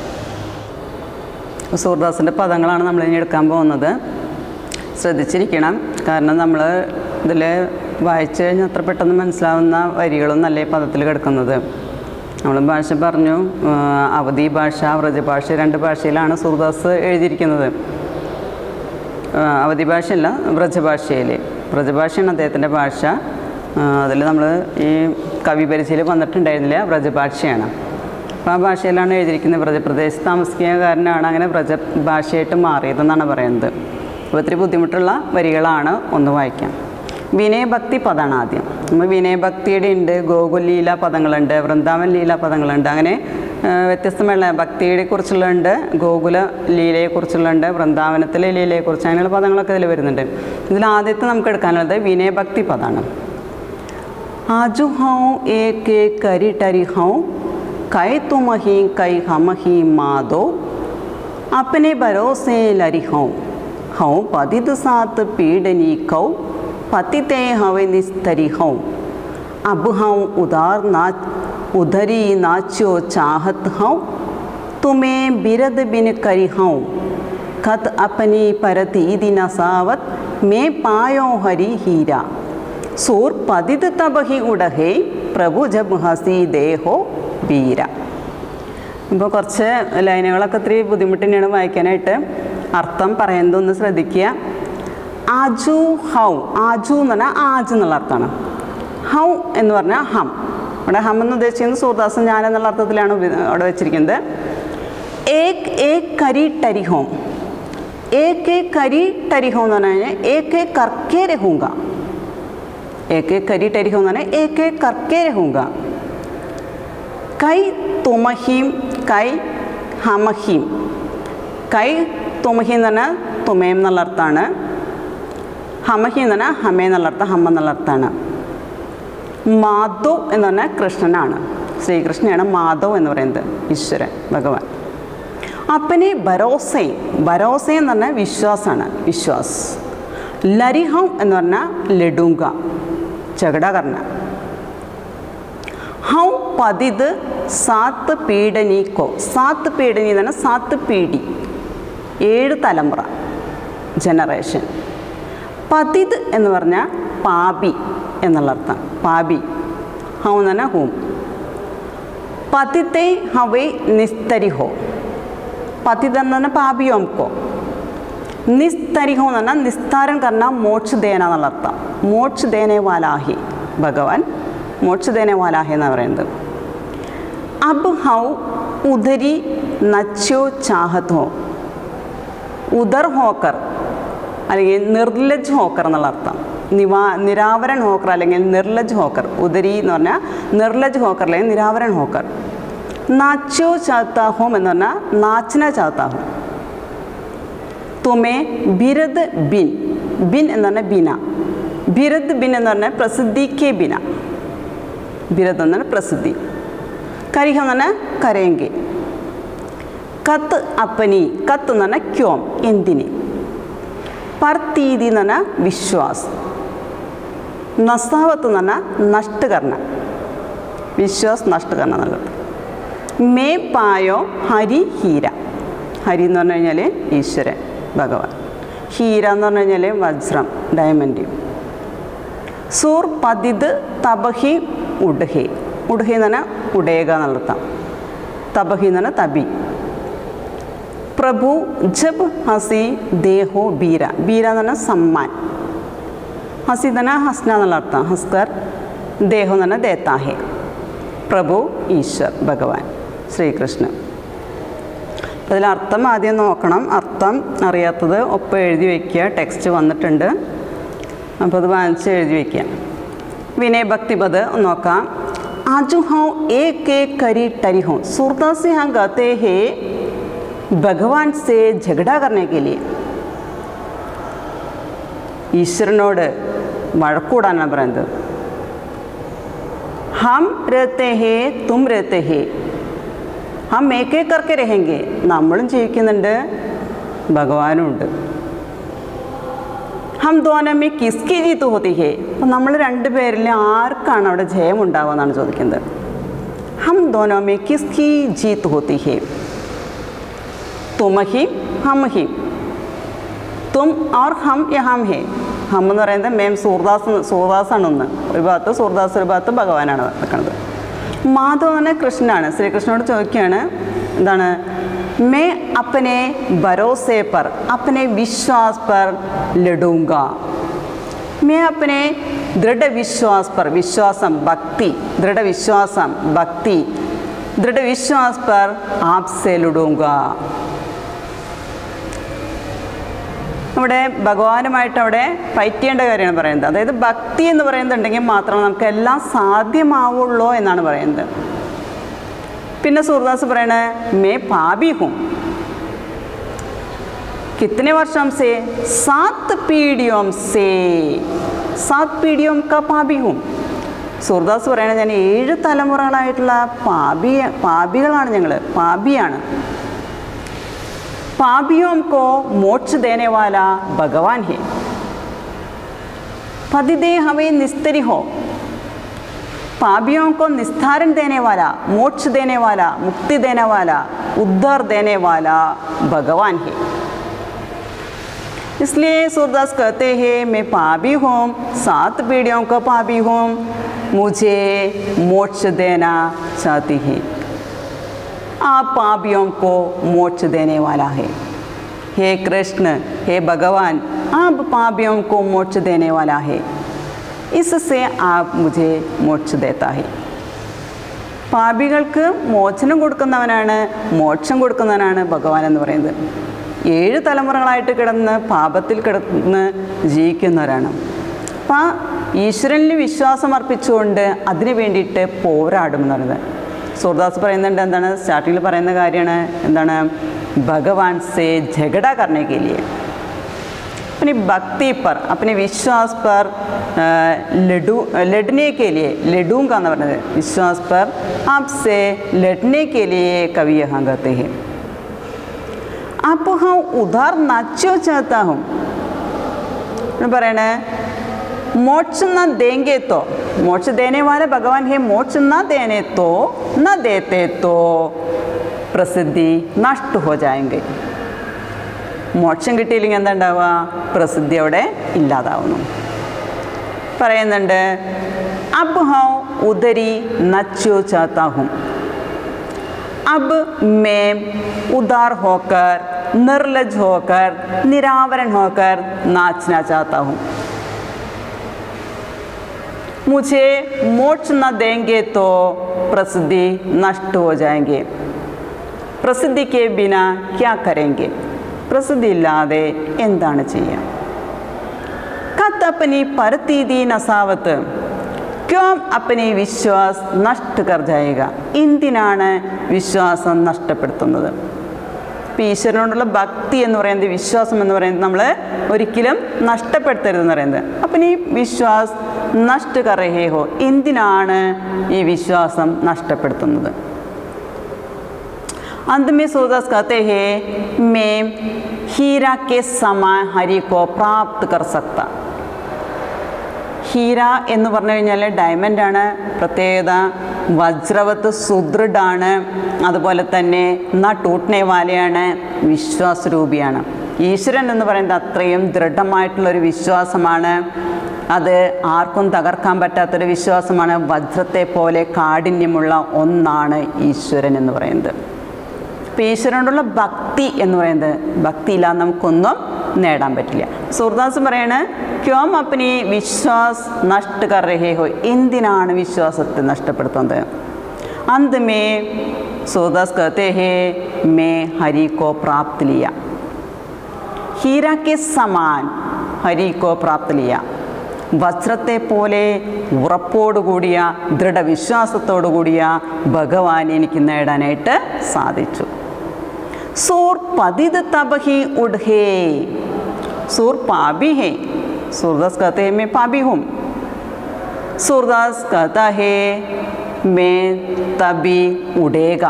സൂർദാസിൻ്റെ പദങ്ങളാണ് നമ്മൾ ഇനി എടുക്കാൻ പോകുന്നത് ശ്രദ്ധിച്ചിരിക്കണം കാരണം നമ്മൾ ഇതിൽ വായിച്ചു കഴിഞ്ഞാൽ അത്ര പെട്ടെന്ന് മനസ്സിലാവുന്ന വരികളൊന്നല്ല ഈ പദത്തിൽ കിടക്കുന്നത് നമ്മൾ ഭാഷ പറഞ്ഞു ആ, അവധി ഭാഷ വ്രജഭാഷ രണ്ട് ഭാഷയിലാണ് സൂർദാസ് എഴുതിയിരിക്കുന്നത് ആ, അവധി ഭാഷയല്ല വ്രജഭാഷയിൽ വ്രജഭാഷയാണ് അദ്ദേഹത്തിൻ്റെ ഭാഷ അതിൽ നമ്മൾ ഈ കവി പരിചയിൽ വന്നിട്ടുണ്ടായിരുന്നില്ല വ്രജഭാഷയാണ് അപ്പോൾ ആ ഭാഷയിലാണ് എഴുതിയിരിക്കുന്നത് വ്രജപ്രദേശത്ത് താമസിക്കുന്നകാരനാണ് അങ്ങനെ വ്രജ ഭാഷയായിട്ട് മാറിയതെന്നാണ് പറയുന്നത് അപ്പോൾ ഇത്തിരി ബുദ്ധിമുട്ടുള്ള വരികളാണ് ഒന്ന് വായിക്കാം വിനയഭക്തി പദമാണ് ആദ്യം നമ്മൾ വിനയഭക്തിയുടെ ഉണ്ട് ഗോകുൽ ലീല പദങ്ങളുണ്ട് വൃന്ദാവൻ ലീല പദങ്ങളുണ്ട് അങ്ങനെ ആ, വ്യത്യസ്തമായ ഭക്തിയെ കുറിച്ചുള്ളുണ്ട് ഗോകുല ലീലയെക്കുറിച്ചുള്ളുണ്ട് വൃന്ദാവനത്തിലെ ലീലയെക്കുറിച്ച് അങ്ങനെയുള്ള പദങ്ങളൊക്കെ ഇതിൽ വരുന്നുണ്ട് ഇതിൽ ആദ്യത്തെ നമുക്ക് എടുക്കാനുള്ളത് വിനയഭക്തി പദമാണ് आजू हूँ एक एक करी टरी हूँ कै तुम ही कै हम ही मादो अपने भरोसे लरी हूँ हूँ पतित सात पीडनी कौ पतिते हवे निस्तरी हूँ अब हूँ उदार नाच उधरी नाचो चाहत हूँ तुम्हें बिरद बिन करी हूँ कत अपनी परती दिन सावत मैं पायो हरी हीरा സൂർ പതിത് തപഹി ഉടഹേ പ്രഭു ജബ് ഹസി ദേഹോ വീര ഇപ്പോൾ കുറച്ച് ലൈനുകളൊക്കെ ഇത്തിരി ബുദ്ധിമുട്ട് തന്നെയാണ് വായിക്കാനായിട്ട് അർത്ഥം പറയുന്നതൊന്ന് ശ്രദ്ധിക്കുക ആജു ഹൗ ആജു എന്ന് പറഞ്ഞാൽ ആജ് എന്നുള്ള അർത്ഥമാണ് ഹൗ എന്ന് പറഞ്ഞാൽ ഹം ഇവിടെ ഹം എന്ന് ഉദ്ദേശിക്കുന്നത് സൂർദാസൻ ഞാൻ എന്നുള്ള അർത്ഥത്തിലാണ് ഉപ- അവിടെ വെച്ചിരിക്കുന്നത് ഏക് ഏക് കരി ടരി ഹോം ഏക് ഏക് കരി ടരി ഹോം എന്ന് പറഞ്ഞു കഴിഞ്ഞാൽ ഏക് ഏക് കർക്കേ രഹൂങ്ക एक एक करी टेरी होगा ना एक एक करके रहूँगा കൈ തുമഹീം കൈ ഹമഹീം കൈ തുമഹി എന്ന് പറഞ്ഞാൽ തുമേം എന്നുള്ള അർത്ഥമാണ് ഹമഹി എന്ന് പറഞ്ഞാൽ ഹമേ എന്നുള്ള അർത്ഥം ഹമ്മ എന്നുള്ള അർത്ഥമാണ് മാധവ് എന്ന് പറഞ്ഞാൽ കൃഷ്ണനാണ് ശ്രീകൃഷ്ണനാണ് മാധവ് എന്ന് പറയുന്നത് ഈശ്വരൻ ഭഗവാൻ അപ്പനെ ഭരോസെ ഭരോസ എന്ന് പറഞ്ഞാൽ വിശ്വാസമാണ് വിശ്വാസ് ലരിഹം എന്ന് പറഞ്ഞാൽ ലഡുങ്ക ചകട കർണ ഹൗ പതിത് സാത്ത് പീഡനീക്കോ സാത്ത് പീഡനി എന്ന് പറഞ്ഞാൽ സാത്ത് പീഡി ഏഴ് തലമുറ ജനറേഷൻ പതിത് എന്ന് പറഞ്ഞാൽ പാപി എന്നുള്ള അർത്ഥം പാപി ഹൗ എന്ന് പറഞ്ഞാൽ ഹൂം പതിത്തെ ഹവേ നിസ്തരിഹോ പതിത് എന്ന് പറഞ്ഞാൽ പാപി ഹോംകോ നിസ്തരിഹോ എന്ന് പറഞ്ഞാൽ നിസ്താരൻ കർണ മോക്ഷ ദേന എന്നുള്ള അർത്ഥം മോക്ഷ ദേനെ വാലാഹി ഭഗവാൻ മോക്ഷ ദേനെ വാലാഹി എന്ന് പറയുന്നത് അബ് ഹൗ ഉദരി നച്ചോ ചാഹത് ഹോ ഉദർ ഹോക്കർ അല്ലെങ്കിൽ നിർലജ് ഹോക്കർ എന്നുള്ള അർത്ഥം നിവാ നിരാവരൺ ഹോക്കർ അല്ലെങ്കിൽ നിർലജ് ഹോക്കർ ഉദരി എന്ന് പറഞ്ഞാൽ നിർലജ് ഹോക്കർ അല്ലെങ്കിൽ നിരാവരൺ ഹോക്കർ നാച്ചോ ചാത്താഹോം എന്ന് പറഞ്ഞാൽ നാച്ചന ചാത്താഹോം തുമേ ബിരദ് ബിൻ ബിൻ എന്ന് പറഞ്ഞാൽ ബിന ബിരദ് ബിൻ എന്ന് പറഞ്ഞാൽ പ്രസിദ്ധിക്ക് ബിന ബിരദ് എന്ന് പറഞ്ഞാൽ പ്രസിദ്ധി കരിഹം എന്ന് പറഞ്ഞാൽ കരയെങ്കിൽ കത്ത് അപ്പനി കത്ത് എന്ന് പറഞ്ഞാൽ ക്യോം എന്തിന് പർത്തീതി എന്ന് പറഞ്ഞാൽ വിശ്വാസ് നസാവത്ത് എന്ന് പറഞ്ഞാൽ നഷ്ടകർണ വിശ്വാസ് നഷ്ടകർണ എന്നുള്ളത് മേ പായോ ഹരി ഹീര ഹരി എന്ന് പറഞ്ഞു കഴിഞ്ഞാൽ ഈശ്വരൻ ഭഗവാൻ ഹീര എന്ന് പറഞ്ഞു കഴിഞ്ഞാൽ വജ്രം ഡയമണ്ട് സൂർ പതിത് തപഹി ഉഡ്ഹി ഉഡ്ഹി എന്ന് പറഞ്ഞാൽ ഉടേക എന്നുള്ളർത്ഥം തപഹി എന്ന് പറഞ്ഞാൽ തബി പ്രഭു ജബ് ഹസി ദേഹോ ബീര ബീര എന്ന് പറഞ്ഞാൽ സമ്മാൻ ഹസി എന്ന് പറഞ്ഞാൽ ഹസ്ന എന്നുള്ള അർത്ഥം ഹസ്കർ ദേഹം എന്ന് പറഞ്ഞാൽ ദേത്താഹെ പ്രഭു ഈശ്വർ ഭഗവാൻ ശ്രീകൃഷ്ണൻ അപ്പോൾ ഇതിൽ അർത്ഥം ആദ്യം നോക്കണം അർത്ഥം അറിയാത്തത് ഒപ്പം എഴുതി വയ്ക്കുക ടെക്സ്റ്റ് വന്നിട്ടുണ്ട് അപ്പോൾ അത് വാങ്ങിച്ച് എഴുതി വയ്ക്കുക വിനയഭക്തിപത് നോക്കാം आजू हाँ एक एक करी टरी हूँ सूरता से यहाँ गाते हैं ഭഗവാൻ സേ झगड़ा करने के लिए ഈശ്വരനോട് വഴക്കൂടാനാണ് പറയുന്നത് हम रहते हैं तुम रहते हैं ഹം ഏക്കേ കർക്കെ രഹെങ്കെ നമ്മളും ജീവിക്കുന്നുണ്ട് ഭഗവാനും ഉണ്ട് ഹം ദോനമേ കിസ്കി ജീത്ത് ഹോത്തി ഹേ അപ്പം നമ്മൾ രണ്ടുപേരിൽ ആർക്കാണ് അവിടെ ജയം ഉണ്ടാവുക എന്നാണ് ചോദിക്കുന്നത് ഹം ദോനമേ കിസ്കി ജീത്ത് ഹോത്തി ഹേ തുമഹിം ഹം ഹിം തും ഓർ ഹം യഹാം ഹേ ഹം എന്ന് പറയുന്നത് മേം സൂർദാസ് സൂർദാസാണ് ഒന്ന് ഒരു ഭാഗത്ത് സൂർദാസ് ഒരു ഭാഗത്ത് ഭഗവാനാണ് നിൽക്കുന്നത് മാധവനെ കൃഷ്ണനാണ് ശ്രീകൃഷ്ണനോട് ചോദിക്കുകയാണ് എന്താണ് മേ അപ്പനെ ഭരോസെ പർ അപ്പനെ വിശ്വാസ് പർ ലഡൂങ്ക മേ അപ്പനെ ദൃഢവിശ്വാസ് പർ വിശ്വാസം ഭക്തി ദൃഢവിശ്വാസം ഭക്തി ദൃഢവിശ്വാസ് പർ ആപ്സെ ലുഡൂങ്ക അവിടെ ഭഗവാനുമായിട്ട് അവിടെ ഫൈറ്റ് ചെയ്യേണ്ട കാര്യമാണ് പറയുന്നത് അതായത് ഭക്തി എന്ന് പറയുന്നുണ്ടെങ്കിൽ മാത്രമേ നമുക്ക് എല്ലാം സാധ്യമാവുള്ളൂ എന്നാണ് പറയുന്നത് പിന്നെ സൂർദാസ് പറയണേ മേ പാപി ഹും कितने वर्षों से सात पीढ़ियों से सात पीढ़ियों का പാപി ഹും സൂർദാസ് പറയണത് ഞാൻ ഏഴ് തലമുറകളായിട്ടുള്ള പാപി പാപികളാണ് ഞങ്ങൾ പാപിയാണ് पापियों को मोक्ष देने वाला भगवान है पतिदे हमें निस्तरी हो पापियों को निस्तारण देने वाला मोक्ष देने वाला मुक्ति देने वाला उद्धार देने वाला भगवान है इसलिए सूरदास कहते हैं मैं पापी हूँ सात पीढ़ियों का पापी हूँ मुझे मोक्ष देना चाहती है आप पापियों को मोक्ष देने वाला है हे कृष्ण हे भगवान आप पापियों को मोक्ष देने वाला है इससे आप मुझे मोक्ष देता है പാപികൾക്ക് മോചനം കൊടുക്കുന്നവനാണ് മോക്ഷം കൊടുക്കുന്നവനാണ് ഭഗവാൻ എന്ന് പറയുന്നത് ഏഴ് തലമുറകളായിട്ട് കിടന്ന് പാപത്തിൽ കിടന്ന് ജീവിക്കുന്നവരാണ് അപ്പം ആ ഈശ്വരനിൽ വിശ്വാസം അർപ്പിച്ചുകൊണ്ട് അതിനു വേണ്ടിയിട്ട് പോരാടും എന്ന് പറയുന്നത് സൂർദാസ് പറയുന്നുണ്ട് എന്താണ് സ്റ്റാർട്ടിങ്ങിൽ പറയുന്ന കാര്യമാണ് എന്താണ് ഭഗവാൻ സേ झगड़ा करने के लिए अपनी भक्ति पर अपने विश्वास पर अ, लडू लड़ने के लिए लडूंगा എന്ന് പറഞ്ഞത് विश्वास पर आपसे लड़ने के लिए कवि यहाँ कहते हैं आप हम उधार नाचो चाहता हूँ പറയണേ मोक्ष न देंगे तो मोक्ष देने वाले भगवान है मोक्ष न देने तो न देते तो പ്രസിദ്ധി നഷ്ട ഹോ ജായെങ്കിൽ മോക്ഷം കിട്ടിയില്ലെങ്കിൽ എന്താ ഉണ്ടാവുക പ്രസിദ്ധി അവിടെ ഇല്ലാതാവുന്നു പറയുന്നുണ്ട് അബ് ഹൗ ഉദരി നച്ചോ ചാത്ത ഹും अब मैं उदार होकर निर्लज होकर निरावरण होकर नाचना चाहता हूँ मुझे मोक्ष न देंगे तो प्रसिद्धि नष्ट हो जाएंगे പ്രസിദ്ധി കെ ബിന ക്യാ കരെങ്കെ പ്രസിദ്ധി ഇല്ലാതെ എന്താണ് ചെയ്യുക കത്തപ്പനി പരത്തീതി നസാവത്ത് ക്യോം അപ്പനി വിശ്വാസ് നഷ്ട കർ ജായക എന്തിനാണ് വിശ്വാസം നഷ്ടപ്പെടുത്തുന്നത് ഇപ്പം ഈശ്വരനോടുള്ള ഭക്തി എന്ന് പറയുന്നത് വിശ്വാസം എന്ന് പറയുന്നത് നമ്മൾ ഒരിക്കലും നഷ്ടപ്പെടുത്തരുതെന്ന് പറയുന്നത് അപ്പം ഈ വിശ്വാസ് നഷ്ട കറഹേ ഹോ എന്തിനാണ് ഈ വിശ്വാസം നഷ്ടപ്പെടുത്തുന്നത് अंत में सूरदास कहते हैं मैं हीरा के समान हरि को प्राप्त कर सकता ഹീര എന്ന് പറഞ്ഞു കഴിഞ്ഞാൽ ഡയമണ്ടാണ് പ്രത്യേകത വജ്രവത്ത് സുദൃഢാണ് അതുപോലെ തന്നെ ന ടൂട്ട്നെ വാലയാണ് വിശ്വാസരൂപിയാണ് ഈശ്വരൻ എന്ന് പറയുന്നത് അത്രയും ദൃഢമായിട്ടുള്ളൊരു വിശ്വാസമാണ് അത് ആർക്കും തകർക്കാൻ പറ്റാത്തൊരു വിശ്വാസമാണ് വജ്രത്തെ പോലെ കാഠിന്യമുള്ള ഒന്നാണ് ഈശ്വരൻ എന്ന് പറയുന്നത് അപ്പോൾ ഈശ്വരനോടുള്ള ഭക്തി എന്ന് പറയുന്നത് ഭക്തി ഇല്ലാതെ നമുക്കൊന്നും നേടാൻ പറ്റില്ല സൂർദാസ് പറയാണ് ക്യോം അപ്പനി വിശ്വാസ് നഷ്ട കർ രഹേ ഹോ എന്തിനാണ് വിശ്വാസത്തെ നഷ്ടപ്പെടുത്തുന്നത് അന്ത് മേ സൂർദാസ് कहते हैं मैं हरि को प्राप्त लिया हीरा के समान हरि को प्राप्त लिया വജ്രത്തെ പോലെ ഉറപ്പോടുകൂടിയ ദൃഢവിശ്വാസത്തോടുകൂടിയ ഭഗവാൻ എനിക്ക് നേടാനായിട്ട് സാധിച്ചു സൂർ പതിത് തപഹി ഉഡ്ഹേ സൂർ പാപി ഹേ सूरदास कहते हैं मैं पापी हूँ सूरदास कहता है मैं तभी उड़ेगा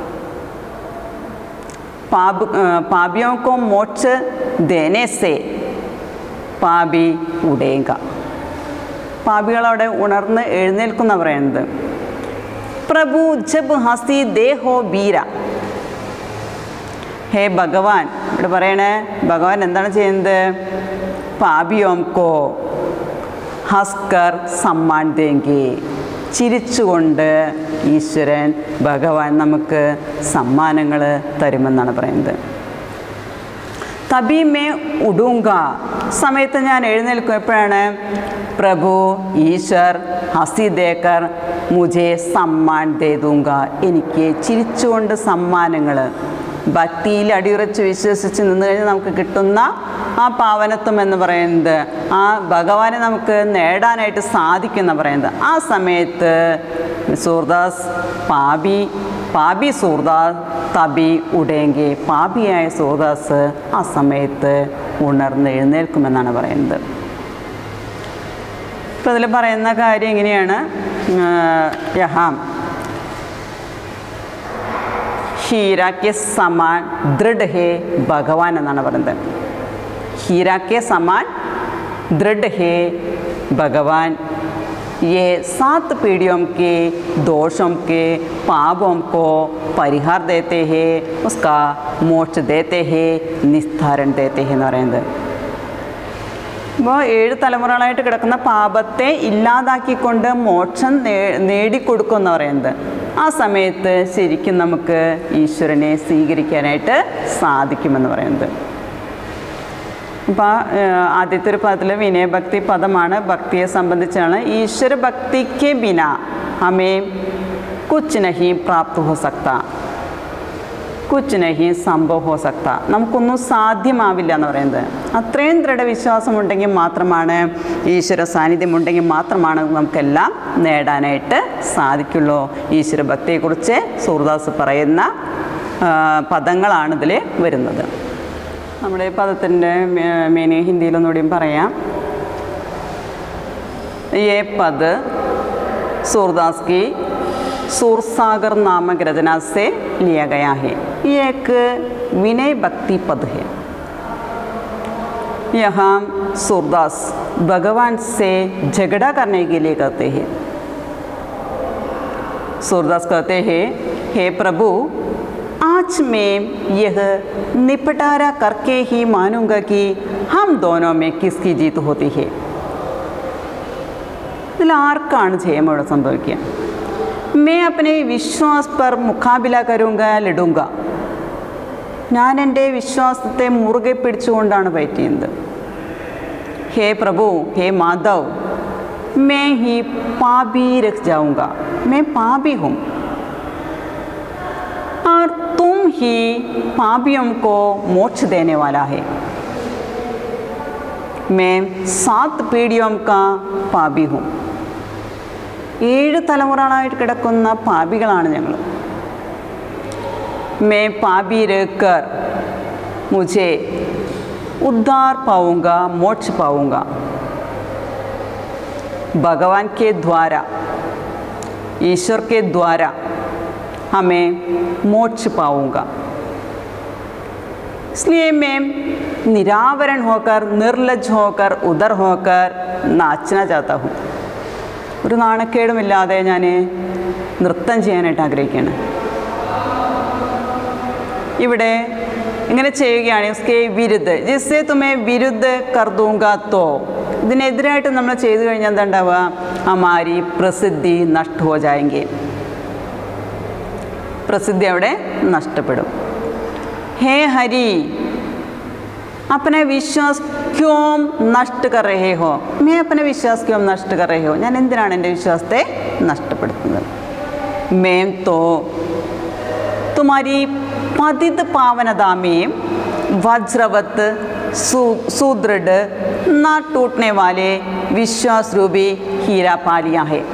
पाप अ, पापियों को मोक्ष देने से പാപി ഉടേക പാപികളവിടെ ഉണർന്ന് എഴുന്നേൽക്കുന്ന പറയുന്നത് പ്രഭു ജബ് ഹസി ദേഹോ ബീര ഹേ ഭഗവാൻ ഇവിടെ പറയണേ ഭഗവാൻ എന്താണ് ചെയ്യുന്നത് പാപിയോംകോ ഹസ്കർ സമ്മാൻ തേങ്കി ചിരിച്ചുകൊണ്ട് ഈശ്വരൻ ഭഗവാൻ നമുക്ക് സമ്മാനങ്ങൾ തരുമെന്നാണ് പറയുന്നത് തബി മേ ഉടുങ്ക സമയത്ത് ഞാൻ എഴുന്നേൽക്കും എപ്പോഴാണ് പ്രഭു ഈശ്വർ ഹസി ദേക്കർ മുझे സമ്മാൻ ദേ ദൂങ്ക എനിക്ക് ചിരിച്ചുകൊണ്ട് സമ്മാനങ്ങൾ ഭക്തിയിൽ അടിയുറച്ച് വിശ്വസിച്ച് നിന്ന് കഴിഞ്ഞാൽ നമുക്ക് കിട്ടുന്ന ആ പാവനത്വം എന്ന് പറയുന്നത് ആ ഭഗവാനെ നമുക്ക് നേടാനായിട്ട് സാധിക്കുന്ന പറയുന്നത് ആ സമയത്ത് സൂർദാസ് പാപി പാപി സൂർദാസ് തബി ഉടയെങ്കിൽ പാപിയായ സൂർദാസ് ആ സമയത്ത് ഉണർന്ന് എഴുന്നേൽക്കുമെന്നാണ് പറയുന്നത് ഇപ്പം അതിൽ പറയുന്ന കാര്യം എങ്ങനെയാണ് യഹാം ഹീരാക്കെ സമാൻ ദൃഢ് ഹേ ഭഗവാൻ എന്നാണ് പറയുന്നത് ഹീരാക്കെ സമാൻ ദൃഢ് ഹേ ഭഗവാൻ ये सात पीढ़ियों के दोषों के पापों को परिहार देते हैं उसका मोक्ष देते हैं നിസ്താരൻ देते हैं എന്ന് പറയുന്നത് അപ്പോൾ ഏഴ് തലമുറകളായിട്ട് കിടക്കുന്ന പാപത്തെ ഇല്ലാതാക്കിക്കൊണ്ട് മോക്ഷം നേ നേടിക്കൊടുക്കുമെന്ന് പറയുന്നത് ആ സമയത്ത് ശരിക്കും നമുക്ക് ഈശ്വരനെ സ്വീകരിക്കാനായിട്ട് സാധിക്കുമെന്ന് പറയുന്നത് അപ്പോൾ ആദ്യത്തെ ഒരു പദത്തിൽ വിനയഭക്തി പദമാണ് ഭക്തിയെ സംബന്ധിച്ചാണ് ഈശ്വര ഭക്തിക്ക് ബിന ഹമേ കുച്ച് നഹി പ്രാപ്ത് ഹോ സക്ത കുച്ച് നഹി സംഭവ ഹോ സക്ത നമുക്കൊന്നും സാധ്യമാവില്ല എന്ന് പറയുന്നത് അത്രയും ദൃഢവിശ്വാസമുണ്ടെങ്കിൽ മാത്രമാണ് ഈശ്വര സാന്നിധ്യം ഉണ്ടെങ്കിൽ മാത്രമാണ് നമുക്കെല്ലാം നേടാനായിട്ട് സാധിക്കുള്ളൂ ഈശ്വര ഭക്തിയെക്കുറിച്ച് സൂർദാസ് പറയുന്ന ആ, പദങ്ങളാണ് ഇതിൽ വരുന്നത് നമ്മുടെ ഈ പദത്തിൻ്റെ മീനിങ് ഹിന്ദിയിലൊന്നുകൂടിയും പറയാം ये पद सूरदास की सूरसागर नामक रचना से लिया गया है ये एक विनय भक्ति पद है यहाँ सूरदास भगवान से झगड़ा करने के लिए कहते हैं सूरदास कहते हैं हे प्रभु आज मैं यह निपटारा करके ही मानूंगा कि हम दोनों में किसकी जीत होती है ഇതിൽ ആർക്കാണ് ജയം ഇവിടെ സംഭവിക്കുക മേ അപ്പനെ വിശ്വാസ് പർ മുഖാബില കരുങ്ക ലിടുങ്ക ഞാൻ എൻ്റെ വിശ്വാസത്തെ മുറുകെ പിടിച്ചുകൊണ്ടാണ് ഫൈറ്റ് ചെയ്യുന്നത് ഹേ പ്രഭു ഹേ മാധവ് मैं ही पापी रख जाऊंगा मैं पापी हूँ और तुम ही पापियों को मोक्ष देने वाला है मैं सात പീഡിയോं का പാപി ഹും ഏഴ് തലമുറകളായിട്ട് കിടക്കുന്ന പാപികളാണ് ഞങ്ങൾ മേ പാപി രേക്കർ മുझे उद्धार पाऊंगा मोक्ष पाऊंगा भगवान के द्वारा ईश्वर के द्वारा हमें मोक्ष पाऊंगा इसलिए मैं निरावरण होकर निर्लज होकर उदर होकर नाचना चाहता हूँ ഒരു നാണക്കേടുമില്ലാതെ ഞാൻ നൃത്തം ചെയ്യാനായിട്ട് ആഗ്രഹിക്കുകയാണ് ഇവിടെ ഇങ്ങനെ ചെയ്യുകയാണ് ഉസ്കെ വിരുദ്ധ ജിസ്സെ തുമേ വിരുദ്ധ കർദൂങ്കാത്തോ ഇതിനെതിരായിട്ട് നമ്മൾ ചെയ്തു കഴിഞ്ഞാൽ എന്താ ഉണ്ടാവുക അമാരി പ്രസിദ്ധി നഷ്ട ഹോ ജായെങ്കിൽ പ്രസിദ്ധി അവിടെ നഷ്ടപ്പെടും ഹേ ഹരി अपने विश्वास क्यों നഷ്ട कर रहे हो मैं अपने विश्वास क्यों നഷ്ട कर रहे हो ഞാൻ എന്തിനാണ് എൻ്റെ വിശ്വാസത്തെ നഷ്ടപ്പെടുത്തുന്നത് മേം തോ तुम्हारी पतित पावनता में वज्रवत सु- सुदृढ़ न टूटने वाले विश्वास रूपी हीरा पा लिया है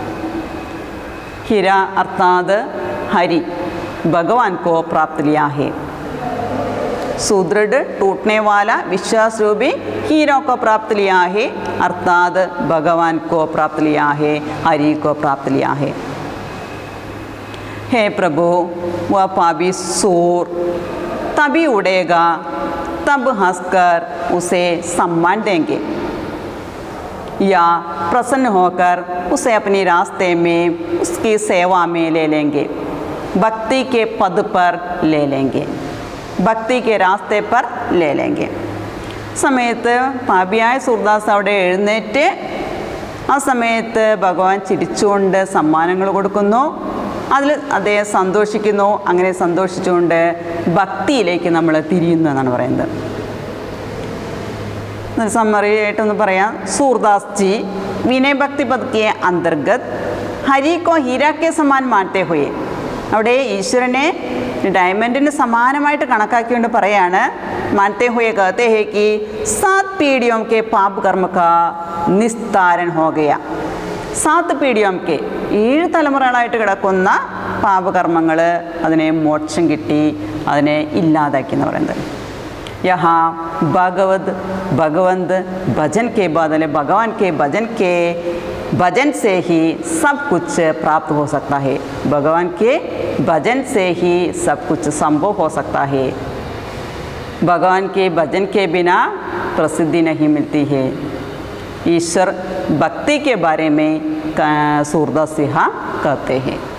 हीरा अर्थात हरि भगवान को प्राप्त लिया है सुदृढ़ टूटने वाला विश्वास रूपी हीरो को प्राप्त लिया है अर्थात भगवान को प्राप्त लिया है हरि को प्राप्त लिया है हे प्रभु वह पापी सूर तभी उड़ेगा तब हंसकर उसे सम्मान देंगे या प्रसन्न होकर उसे अपने रास्ते में उसकी सेवा में ले लेंगे भक्ति के पद पर ले लेंगे ഭക്തി കെ രാസ്തെ പർ ലേ ലേങ്കെ സമയത്ത് പാപിയായ സൂർദാസ് അവിടെ എഴുന്നേറ്റ് ആ സമയത്ത് ഭഗവാൻ ചിരിച്ചുകൊണ്ട് സമ്മാനങ്ങൾ കൊടുക്കുന്നു അതിൽ അദ്ദേഹം സന്തോഷിക്കുന്നു അങ്ങനെ സന്തോഷിച്ചുകൊണ്ട് ഭക്തിയിലേക്ക് നമ്മൾ തിരിയുന്നു എന്നാണ് പറയുന്നത് समरी ആയിട്ടൊന്ന് പറയാം सूरदास जी विनय भक्ति पद के अंतर्गत हरि को हीरा के समान मानते हुए അവിടെ ഈശ്വരനെ ഡയമണ്ടിന് സമാനമായിട്ട് കണക്കാക്കിക്കൊണ്ട് പറയാണ് മാനത്തെ ഹുയെ कहते हैं कि सात पीढ़ियों के पाप कर्म का നിസ്താരൻ ഹോകയ സാത്ത് പീഡിയം കെ ഏഴ് തലമുറകളായിട്ട് കിടക്കുന്ന പാപകർമ്മങ്ങൾ അതിനെ മോക്ഷം കിട്ടി അതിനെ ഇല്ലാതാക്കി എന്ന് പറയുന്നത് यहाँ भगवत भगवंत भजन के बदले भगवान के भजन के भजन से ही सब कुछ प्राप्त हो सकता है भगवान के भजन से ही सब कुछ संभव हो सकता है भगवान के भजन के बिना प्रसिद्धि नहीं मिलती है ईश्वर भक्ति के बारे में सूरदास सिंह कहते हैं